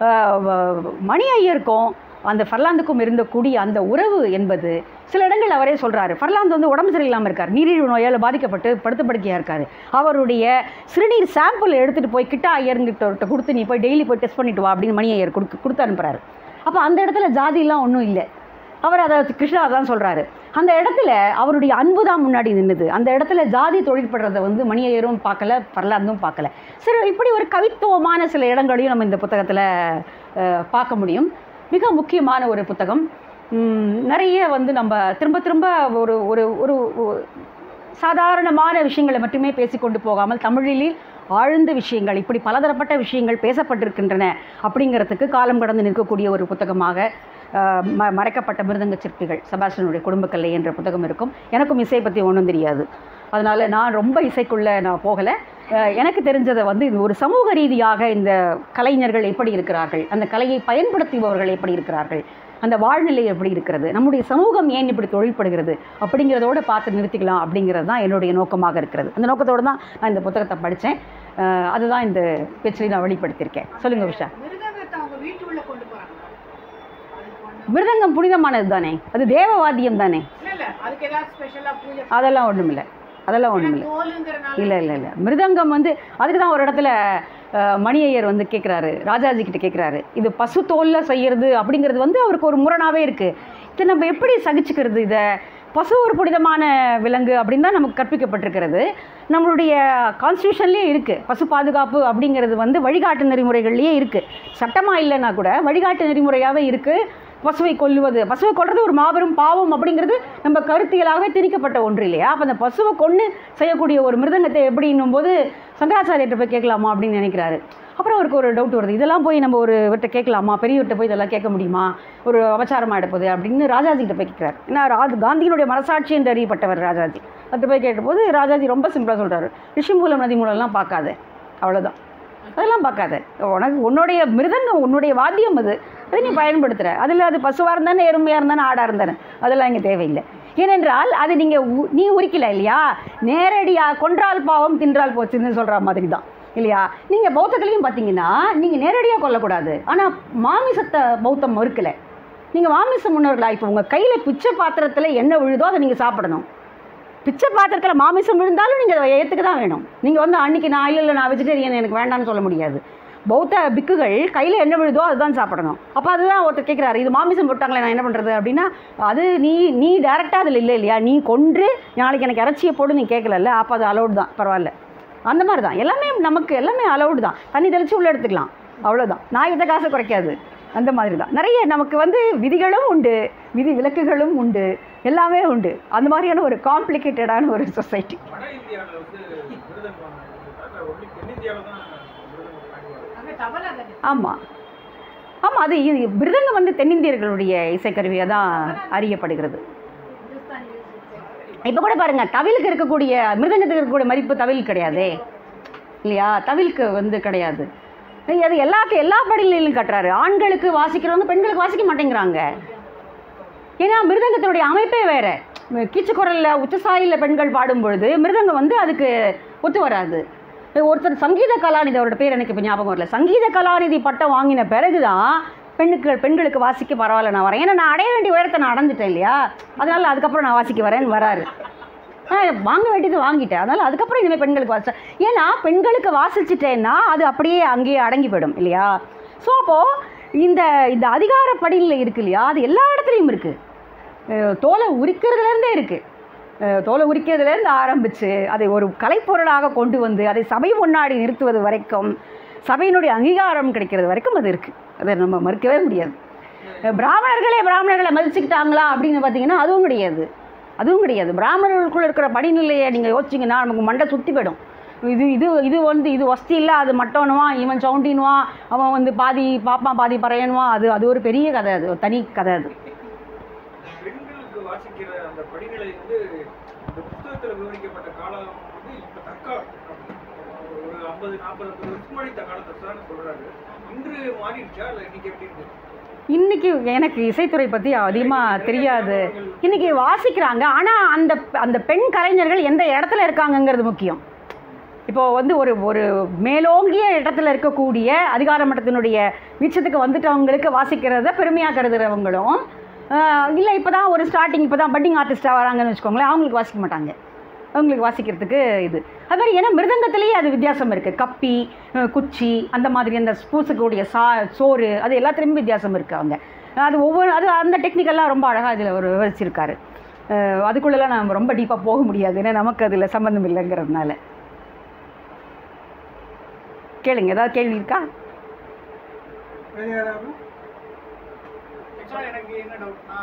மணி ஐயருக்கும் அந்த ஃபர்லாந்துக்கும் இருந்தக்கூடிய அந்த உறவு என்பது சில இடங்கள் அவரே சொல்கிறாரு ஃபர்லாந்து வந்து உடம்பு சரியில்லாமல் இருக்கார் நீரிழிவு நோயால் பாதிக்கப்பட்டு படுத்த படுக்கையாக இருக்கார் அவருடைய சிறுநீர் சாம்பிள் எடுத்துகிட்டு போய் கிட்ட ஐயருங்கிட்ட கொடுத்து நீ போய் டெய்லி போய் டெஸ்ட் பண்ணிட்டு வா அப்படின்னு மணி ஐயர் கொடுத்து கொடுத்து அனுப்புகிறாரு அப்போ அந்த இடத்துல ஜாதிலாம் ஒன்றும் இல்லை அவர் அதை கிருஷ்ணா தான் சொல்கிறாரு அந்த இடத்துல அவருடைய அன்பு தான் முன்னாடி நின்றுது அந்த இடத்துல ஜாதி தொழிற்படுறதை வந்து மணியையரும் பார்க்கல பரலாந்தும் பார்க்கல சரி இப்படி ஒரு கவித்துவமான சில இடங்களையும் நம்ம இந்த புத்தகத்தில் பார்க்க முடியும் மிக முக்கியமான ஒரு புத்தகம் உம், நிறைய வந்து நம்ம திரும்ப திரும்ப ஒரு ஒரு ஒரு ஒரு சாதாரணமான விஷயங்களை மட்டுமே பேசிக்கொண்டு போகாமல் தமிழில் ஆழ்ந்த விஷயங்கள் இப்படி பலதரப்பட்ட விஷயங்கள் பேசப்பட்டிருக்கின்றன அப்படிங்கிறதுக்கு காலம் கடந்து நிற்கக்கூடிய ஒரு புத்தகமாக அஹ், ம மறைக்கப்பட்ட மிருதங்க சிற்பிகள் செபாஸ்டியனுடைய குடும்பக்கல்லை என்ற புத்தகம் இருக்கும் எனக்கும் இசை பற்றி ஒன்றும் தெரியாது அதனால் நான் ரொம்ப இசைக்குள்ளே நான் போகலை அஹ், எனக்கு தெரிஞ்சதை வந்து இது ஒரு சமூக ரீதியாக இந்த கலைஞர்கள் எப்படி இருக்கிறார்கள் அந்த கலையை பயன்படுத்துபவர்கள் எப்படி இருக்கிறார்கள் அந்த வாழ்நிலை எப்படி இருக்கிறது நம்முடைய சமூகம் ஏன் இப்படி தொழில்படுகிறது அப்படிங்கிறதோட பார்த்து நிறுத்திக்கலாம் அப்படிங்கிறது தான் என்னுடைய நோக்கமாக இருக்கிறது அந்த நோக்கத்தோடு தான் நான் இந்த புத்தகத்தை படித்தேன் அதுதான் இந்த பேச்சில் நான் வெளிப்படுத்தியிருக்கேன் சொல்லுங்கள் உஷா
மிருதங்கத்தை அவங்க வீட்டுக்குள்ள கொண்டு போறாங்க அதுக்கு ஒண்ணும்
மிருதங்கம் புனிதமானது தானே அது தேவவாத்தியம் தானே
இல்ல இல்ல அதுக்கு ஏதாவது ஸ்பெஷலா பூஜை
அதெல்லாம் ஒன்றும் இல்லை அதெல்லாம் ஒன்றும் இல்லை
தோலுங்கிறனால
இல்லை இல்லை இல்லை மிருதங்கம் வந்து அதுக்கு தான் ஒரு இடத்துல அஹ், மணி ஐயர் வந்து கேட்குறாரு ராஜாஜி கிட்ட கேட்குறாரு இது பசு தோலில் செய்யறது அப்படிங்கிறது வந்து அவருக்கு ஒரு முரணாகவே இருக்குது இதை நம்ம எப்படி சகிச்சுக்கிறது இதை பசு ஒரு புனிதமான விலங்கு அப்படின்னு தான் நமக்கு கற்பிக்கப்பட்டிருக்கிறது நம்மளுடைய கான்ஸ்டியூஷன்லேயே இருக்குது பசு பாதுகாப்பு அப்படிங்கிறது வந்து வழிகாட்டு நெறிமுறைகள்லேயே இருக்குது சட்டமாக இல்லைன்னா கூட வழிகாட்டு நெறிமுறையாகவே இருக்குது பசுவை கொல்லுவது பசுவை கொல்றது ஒரு மாபெரும் பாவம் அப்படிங்கிறது நம்ம கருத்தியலாகவே திணிக்கப்பட்ட ஒன்று இல்லையா அப்போ அந்த பசுவை கொன்று செய்யக்கூடிய ஒரு மிருதங்கத்தை எப்படின்னும் போது சங்கராச்சாரியர்கிட்ட போய் கேட்கலாமா அப்படின்னு நினைக்கிறாரு அப்புறம் அவருக்கு ஒரு டவுட் வருது இதெல்லாம் போய் நம்ம ஒரு இவர்கிட்ட கேட்கலாமா பெரியவர்கிட்ட போய் இதெல்லாம் கேட்க முடியுமா ஒரு அபச்சாரமாக எடுப்பது அப்படின்னு ராஜாஜி கிட்ட போய் கேட்குறாரு ஏன்னா ராஜ் காந்தியினுடைய மனசாட்சி என்று அறியப்பட்டவர் ராஜாஜி அவர்கிட்ட போய் கேட்டபோது ராஜாஜி ரொம்ப சிம்பிளாக சொல்கிறாரு ரிஷி மூலம் நதி மூலம்லாம் பார்க்காத அவ்வளோதான் அதெல்லாம் பார்க்காத உனக்கு உன்னுடைய மிருதங்கம் உன்னுடைய வாத்தியம் அது அதை நீ பயன்படுத்துகிற அதில் அது பசுவாக இருந்தானே எறும்பையாக இருந்தானே ஆடாக இருந்தானே அதெல்லாம் இங்கே தேவையில்லை ஏனென்றால் அது நீங்கள் நீ உரிக்கல இல்லையா நேரடியாக கொன்றால் பாவம் தின்றால் போச்சுன்னு சொல்கிற மாதிரி தான் இல்லையா நீங்கள் பௌத்தத்துலேயும் பார்த்தீங்கன்னா நீங்கள் நேரடியாக கொல்லக்கூடாது ஆனால் மாமிசத்தை பௌத்தம் மறுக்கலை நீங்கள் மாமிச முன்னோர்களா இப்போ உங்கள் கையில் பிச்சை பாத்திரத்தில் என்ன விழுதோ அதை நீங்கள் சாப்பிடணும் பிச்சை பாத்திரத்தில் மாமிசம் விழுந்தாலும் நீங்கள் அதை ஏற்றுக்க தான் வேணும் நீங்கள் வந்து அன்றைக்கி நான் இல்லை இல்லை நான் வெஜிடேரியன் எனக்கு வேண்டாம்னு சொல்ல முடியாது பௌத்த பிக்குகள் கையில் என்ன விழுதோ அதுதான் சாப்பிடணும் அப்போ அதுதான் ஒருத்தர் கேட்குறாரு இது மாமிசம் போட்டாங்களே நான் என்ன பண்ணுறது அப்படின்னா அது நீ நீ டேரெக்டாக அதில் இல்லை இல்லையா நீ கொன்று நாளைக்கு எனக்கு இறைச்சியை போடு நீ கேட்கலல்ல அப்போ அது அலௌட் தான் பரவாயில்ல அந்த மாதிரி தான் எல்லாமே நமக்கு எல்லாமே அலௌடு தான் தண்ணி தெளித்து உள்ளே எடுத்துக்கலாம் அவ்வளோதான் நான் வித்த காசை குறைக்காது அந்த மாதிரி தான் நிறைய நமக்கு வந்து விதிகளும் உண்டு விதி விலக்குகளும் உண்டு எல்லாமே உண்டு அந்த மாதிரியான ஒரு காம்ப்ளிகேட்டடான ஒரு சொசைட்டி
வட இந்தியாவில் வந்து மிருதங்கம் இல்லை ஒன்லி தென்னிந்தியாவில் தான் மிருதங்கம் பயன்படுது
அங்க தவளை தானே
ஆமாம் ஆமாம் அது இது மிருதங்கம் வந்து தென்னிந்தியர்களுடைய இசைக்கருவியாக தான் அறியப்படுகிறது
இந்துஸ்தானி music.
இப்போ கூட பாருங்க தவிலுக்கு இருக்கக்கூடிய மிருதங்கத்துக்கு இருக்கக்கூடிய மதிப்பு தவிலுக்கு கிடையாதே இல்லையா தவிலுக்கு வந்து கிடையாது அது எல்லாத்து எல்லா படிகளிலும் கட்டுறாரு ஆண்களுக்கு வாசிக்கிறவங்க பெண்களுக்கு வாசிக்க மாட்டேங்கிறாங்க ஏன்னா மிருதங்கத்தினுடைய அமைப்பே வேற கீச்சு குரலில் உச்சசாயியில் பெண்கள் பாடும் பொழுது மிருதங்கம் வந்து அதுக்கு ஒத்து வராது ஒருத்தர் சங்கீத கலாநிதி அவரோட பேர் எனக்கு இப்போ ஞாபகம் வரல சங்கீத கலாநிதி பட்டம் வாங்கின பிறகு தான் பெண்ணுக்கு பெண்களுக்கு வாசிக்க பரவாயில்ல நான் வரேன் ஏன்னா நான் அடைய வேண்டிய உயரத்தை நான் அடைஞ்சிட்டேன் இல்லையா அதனால அதுக்கப்புறம் நான் வாசிக்க வரேன்னு வராரு ஆ வாங்க வேண்டியது வாங்கிட்டேன் அதனால் அதுக்கப்புறம் இனிமேல் பெண்களுக்கு வாசிச்சேன் ஏன்னா பெண்களுக்கு வாசிச்சிட்டேன்னா அது அப்படியே அங்கேயே அடங்கி போயிடும் இல்லையா ஸோ அப்போது இந்த இந்த அதிகார படியில் இருக்கு இல்லையா அது எல்லா இடத்துலையும் இருக்குது தோலை உரிக்கிறதுலேருந்தே இருக்குது அஹ், தோலை உரிக்கிறதுலேருந்து ஆரம்பித்து அதை ஒரு கலைப்பொருளாக கொண்டு வந்து அதை சபை முன்னாடி நிறுத்துவது வரைக்கும் சபையினுடைய அங்கீகாரம் கிடைக்கிறது வரைக்கும் அது இருக்குது அதை நம்ம மறுக்கவே முடியாது அஹ், பிராமணர்களே பிராமணர்களை மதிச்சுக்கிட்டாங்களா அப்படின்னு பார்த்தீங்கன்னா அதுவும் கிடையாது அதுவும் கிடையாது பிராமணர்களுக்குள்ள இருக்கிற படிநிலையை நீங்கள் யோசிச்சிங்கன்னா நமக்கு மண்டை சுற்றி போயிடும் இது இது இது வந்து இது வசதி இல்லை அது மட்டோனுவான் இவன் சவுண்டின்வான் அவன் வந்து பாதி பாப்பான் பாதி பறையனுவான் அது அது ஒரு பெரிய கதை அது ஒரு தனி கதை அது
பெண்களுக்கு வாசிக்கிற அந்த படிநிலை வந்து இந்த புத்தகத்துல விவரிக்கப்பட்ட காலம் வந்து இப்ப தற்காலம் ஒரு ஐம்பது நாற்பது ஐம்பது வருஷம் முன்னாடி இந்த காலத்தை சார் சொல்றாரு இன்று மாறிடுச்சா இல்லை இன்னைக்கு எப்படி இருக்கு
இன்னைக்கு எனக்கு இசைத்துறை பற்றி அதிகமாக தெரியாது இன்னைக்கு வாசிக்கிறாங்க ஆனால் அந்த அந்த பெண் கலைஞர்கள் எந்த இடத்துல இருக்காங்கங்கிறது முக்கியம் இப்போ வந்து ஒரு ஒரு மேலோங்கிய இடத்துல இருக்கக்கூடிய அதிகார மட்டத்தினுடைய வீச்சத்துக்கு வந்துட்டவங்களுக்கு வாசிக்கிறத பெருமையாக கருதுறவங்களும் இல்லை இப்போ தான் ஒரு ஸ்டார்டிங் இப்போ தான் பட்டிங் ஆர்டிஸ்ட்டாக வராங்கன்னு வச்சுக்கோங்களேன் அவங்களுக்கு வாசிக்க மாட்டாங்க அவங்களுக்கு வாசிக்கிறதுக்கு இது அது மாதிரி ஏன்னா மிருதங்கத்திலேயே அது வித்தியாசம் இருக்குது கப்பி அஹ், குச்சி அந்த மாதிரி அந்த பூசக்கூடிய சா சோறு அது எல்லாத்துலேயுமே வித்தியாசம் இருக்குது அவங்க அது ஒவ்வொரு அது அந்த டெக்னிக்கெல்லாம் ரொம்ப அழகாக இதில் ஒரு விவரிச்சிருக்காரு அஹ், அதுக்குள்ளெல்லாம் நம்ம ரொம்ப டீப்பாக போக முடியாது ஏன்னா நமக்கு அதில் சம்மந்தம் இல்லைங்கிறதுனால கேளுங்க ஏதாவது கேள்வி இருக்கா
வேற யாராவது
ஆக்சுவலாக எனக்கு என்ன டவுட்னா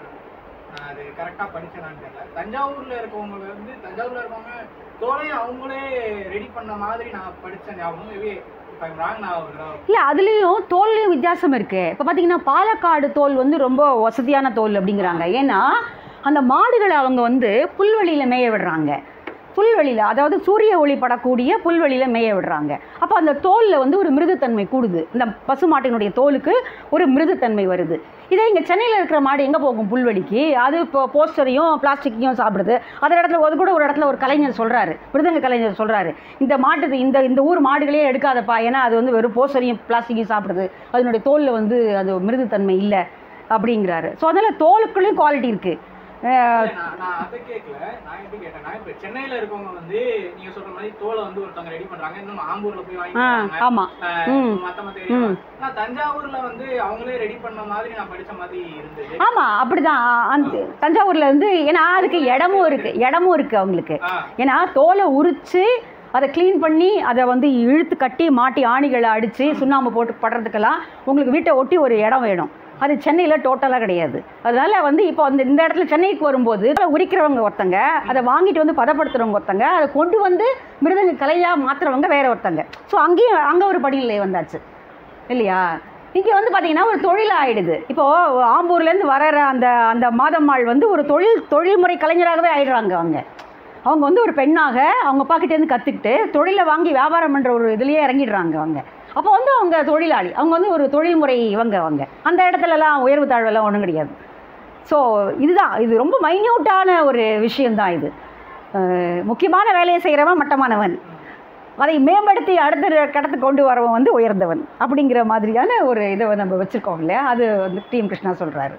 நான் அது கரெக்டாக படிச்சேனான்னு தெரியல தஞ்சாவூரில் இருக்கவங்க வந்து தஞ்சாவூரில் இருக்கவங்க தோலையும் அவங்களே ரெடி பண்ண மாதிரி நான் படித்த ஞாபகம் மேபி இப்போ ராங் நான் ஒரு தடவை
இல்லை அதுலேயும் தோல்லையும் வித்தியாசம் இருக்குது இப்போ பார்த்தீங்கன்னா பாலக்காடு தோல் வந்து ரொம்ப வசதியான தோல் அப்படிங்கிறாங்க ஏன்னா அந்த மாடுகளை அவங்க வந்து புல்வெளியில் மேய விடுறாங்க புல்வெளியில் அதாவது சூரிய ஒளி படக்கூடிய புல்வெளியில் மேய விடுறாங்க அப்போ அந்த தோலில் வந்து ஒரு மிருதுத்தன்மை கூடுது இந்த பசுமாட்டினுடைய தோலுக்கு ஒரு மிருதுத்தன்மை வருது இதே இங்கே சென்னையில் இருக்கிற மாடு எங்கே போகும் புல்வெளிக்கு அது இப்போ போஸ்டரையும் பிளாஸ்டிக்கையும் சாப்பிடுது அதே இடத்துல அது கூட ஒரு இடத்துல ஒரு கலைஞர் சொல்கிறாரு மிருதங்க கலைஞர் சொல்கிறாரு இந்த மாட்டு இந்த இந்த ஊர் மாடுகளே எடுக்காதப்பா ஏன்னா அது வந்து வெறும் போஸ்டரையும் பிளாஸ்டிக்கையும் சாப்பிடுது அதனுடைய தோலில் வந்து அது மிருதுத்தன்மை இல்லை அப்படிங்கிறாரு ஸோ அதனால் தோலுக்குள்ளேயும் குவாலிட்டி இருக்குது
இல்ல, நான் நான் அதை கேட்கல நான் எப்படி கேட்டேன்னா இப்போ சென்னையில இருக்கவங்க வந்து நீங்க சொல்ற மாதிரி தோலை வந்து ஒருத்தவங்க ரெடி பண்றாங்க இன்னும் ஆம்பூர்ல போய் வாங்கி
ஆ
தராங்க.
ஆமாம்
ஆஹ்
ம்.
மத்த மத்த area. நான் தஞ்சாவூர்ல வந்து அவங்களே ரெடி பண்ண மாதிரி நான் படிச்ச மாதிரி இருந்தது
ஆமாம் அப்படிதான் அந்த தஞ்சாவூரில் வந்து ஏன்னா அதுக்கு இடமும் இருக்குது இடமும் இருக்குது அவங்களுக்கு
ஆ,
ஏன்னா தோலை உரித்து அதை க்ளீன் பண்ணி அதை வந்து இழுத்து கட்டி மாட்டி ஆணிகளை அடித்து சுண்ணாம்பு போட்டு படுறதுக்கெல்லாம் உங்களுக்கு வீட்டை ஒட்டி ஒரு இடம் வேணும் அது சென்னையில் டோட்டலாக கிடையாது அதனால வந்து இப்போ அந்த இந்த இடத்துல சென்னைக்கு வரும்போது அதை உரிக்கிறவங்க ஒருத்தங்க அதை வாங்கிட்டு வந்து பதப்படுத்துகிறவங்க ஒருத்தங்க அதை கொண்டு வந்து மிருதங்க கலையாக மாற்றுறவங்க வேற ஒருத்தங்க ஸோ அங்கேயும் அங்கே ஒரு படிநிலை வந்தாச்சு இல்லையா இங்கே வந்து பார்த்தீங்கன்னா ஒரு தொழில் ஆயிடுது இப்போது ஆம்பூர்லேருந்து வர்ற அந்த அந்த மாதம்மாள் வந்து ஒரு தொழில் தொழில்முறை கலைஞராகவே ஆயிடுறாங்க அவங்க அவங்க வந்து ஒரு பெண்ணாக அவங்க அப்பாக்கிட்டேருந்து கற்றுக்கிட்டு தொழிலை வாங்கி வியாபாரம் பண்ணுற ஒரு இதுலேயே இறங்கிடுறாங்க அவங்க அப்போ வந்து அவங்க தொழிலாளி அவங்க வந்து ஒரு தொழில்முறை இவங்க அவங்க அந்த இடத்துலலாம் உயர்வு தாழ்வெல்லாம் ஒன்றும் கிடையாது ஸோ இதுதான் இது ரொம்ப மைன்யூட்டான ஒரு விஷயந்தான் இது அஹ் முக்கியமான வேலையை செய்கிறவன் மட்டமானவன் அதை மேம்படுத்தி அடுத்த கடத்துக்கு கொண்டு வரவன் வந்து உயர்ந்தவன் அப்படிங்கிற மாதிரியான ஒரு இதை நம்ம வச்சுருக்கோம் இல்லையா அது வந்து டிஎம் கிருஷ்ணா சொல்கிறாரு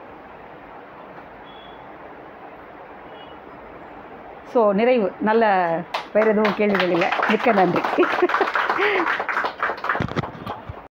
ஸோ நிறைவு நல்ல வேறு எதுவும் கேள்விகள் இல்லை மிக்க நன்றி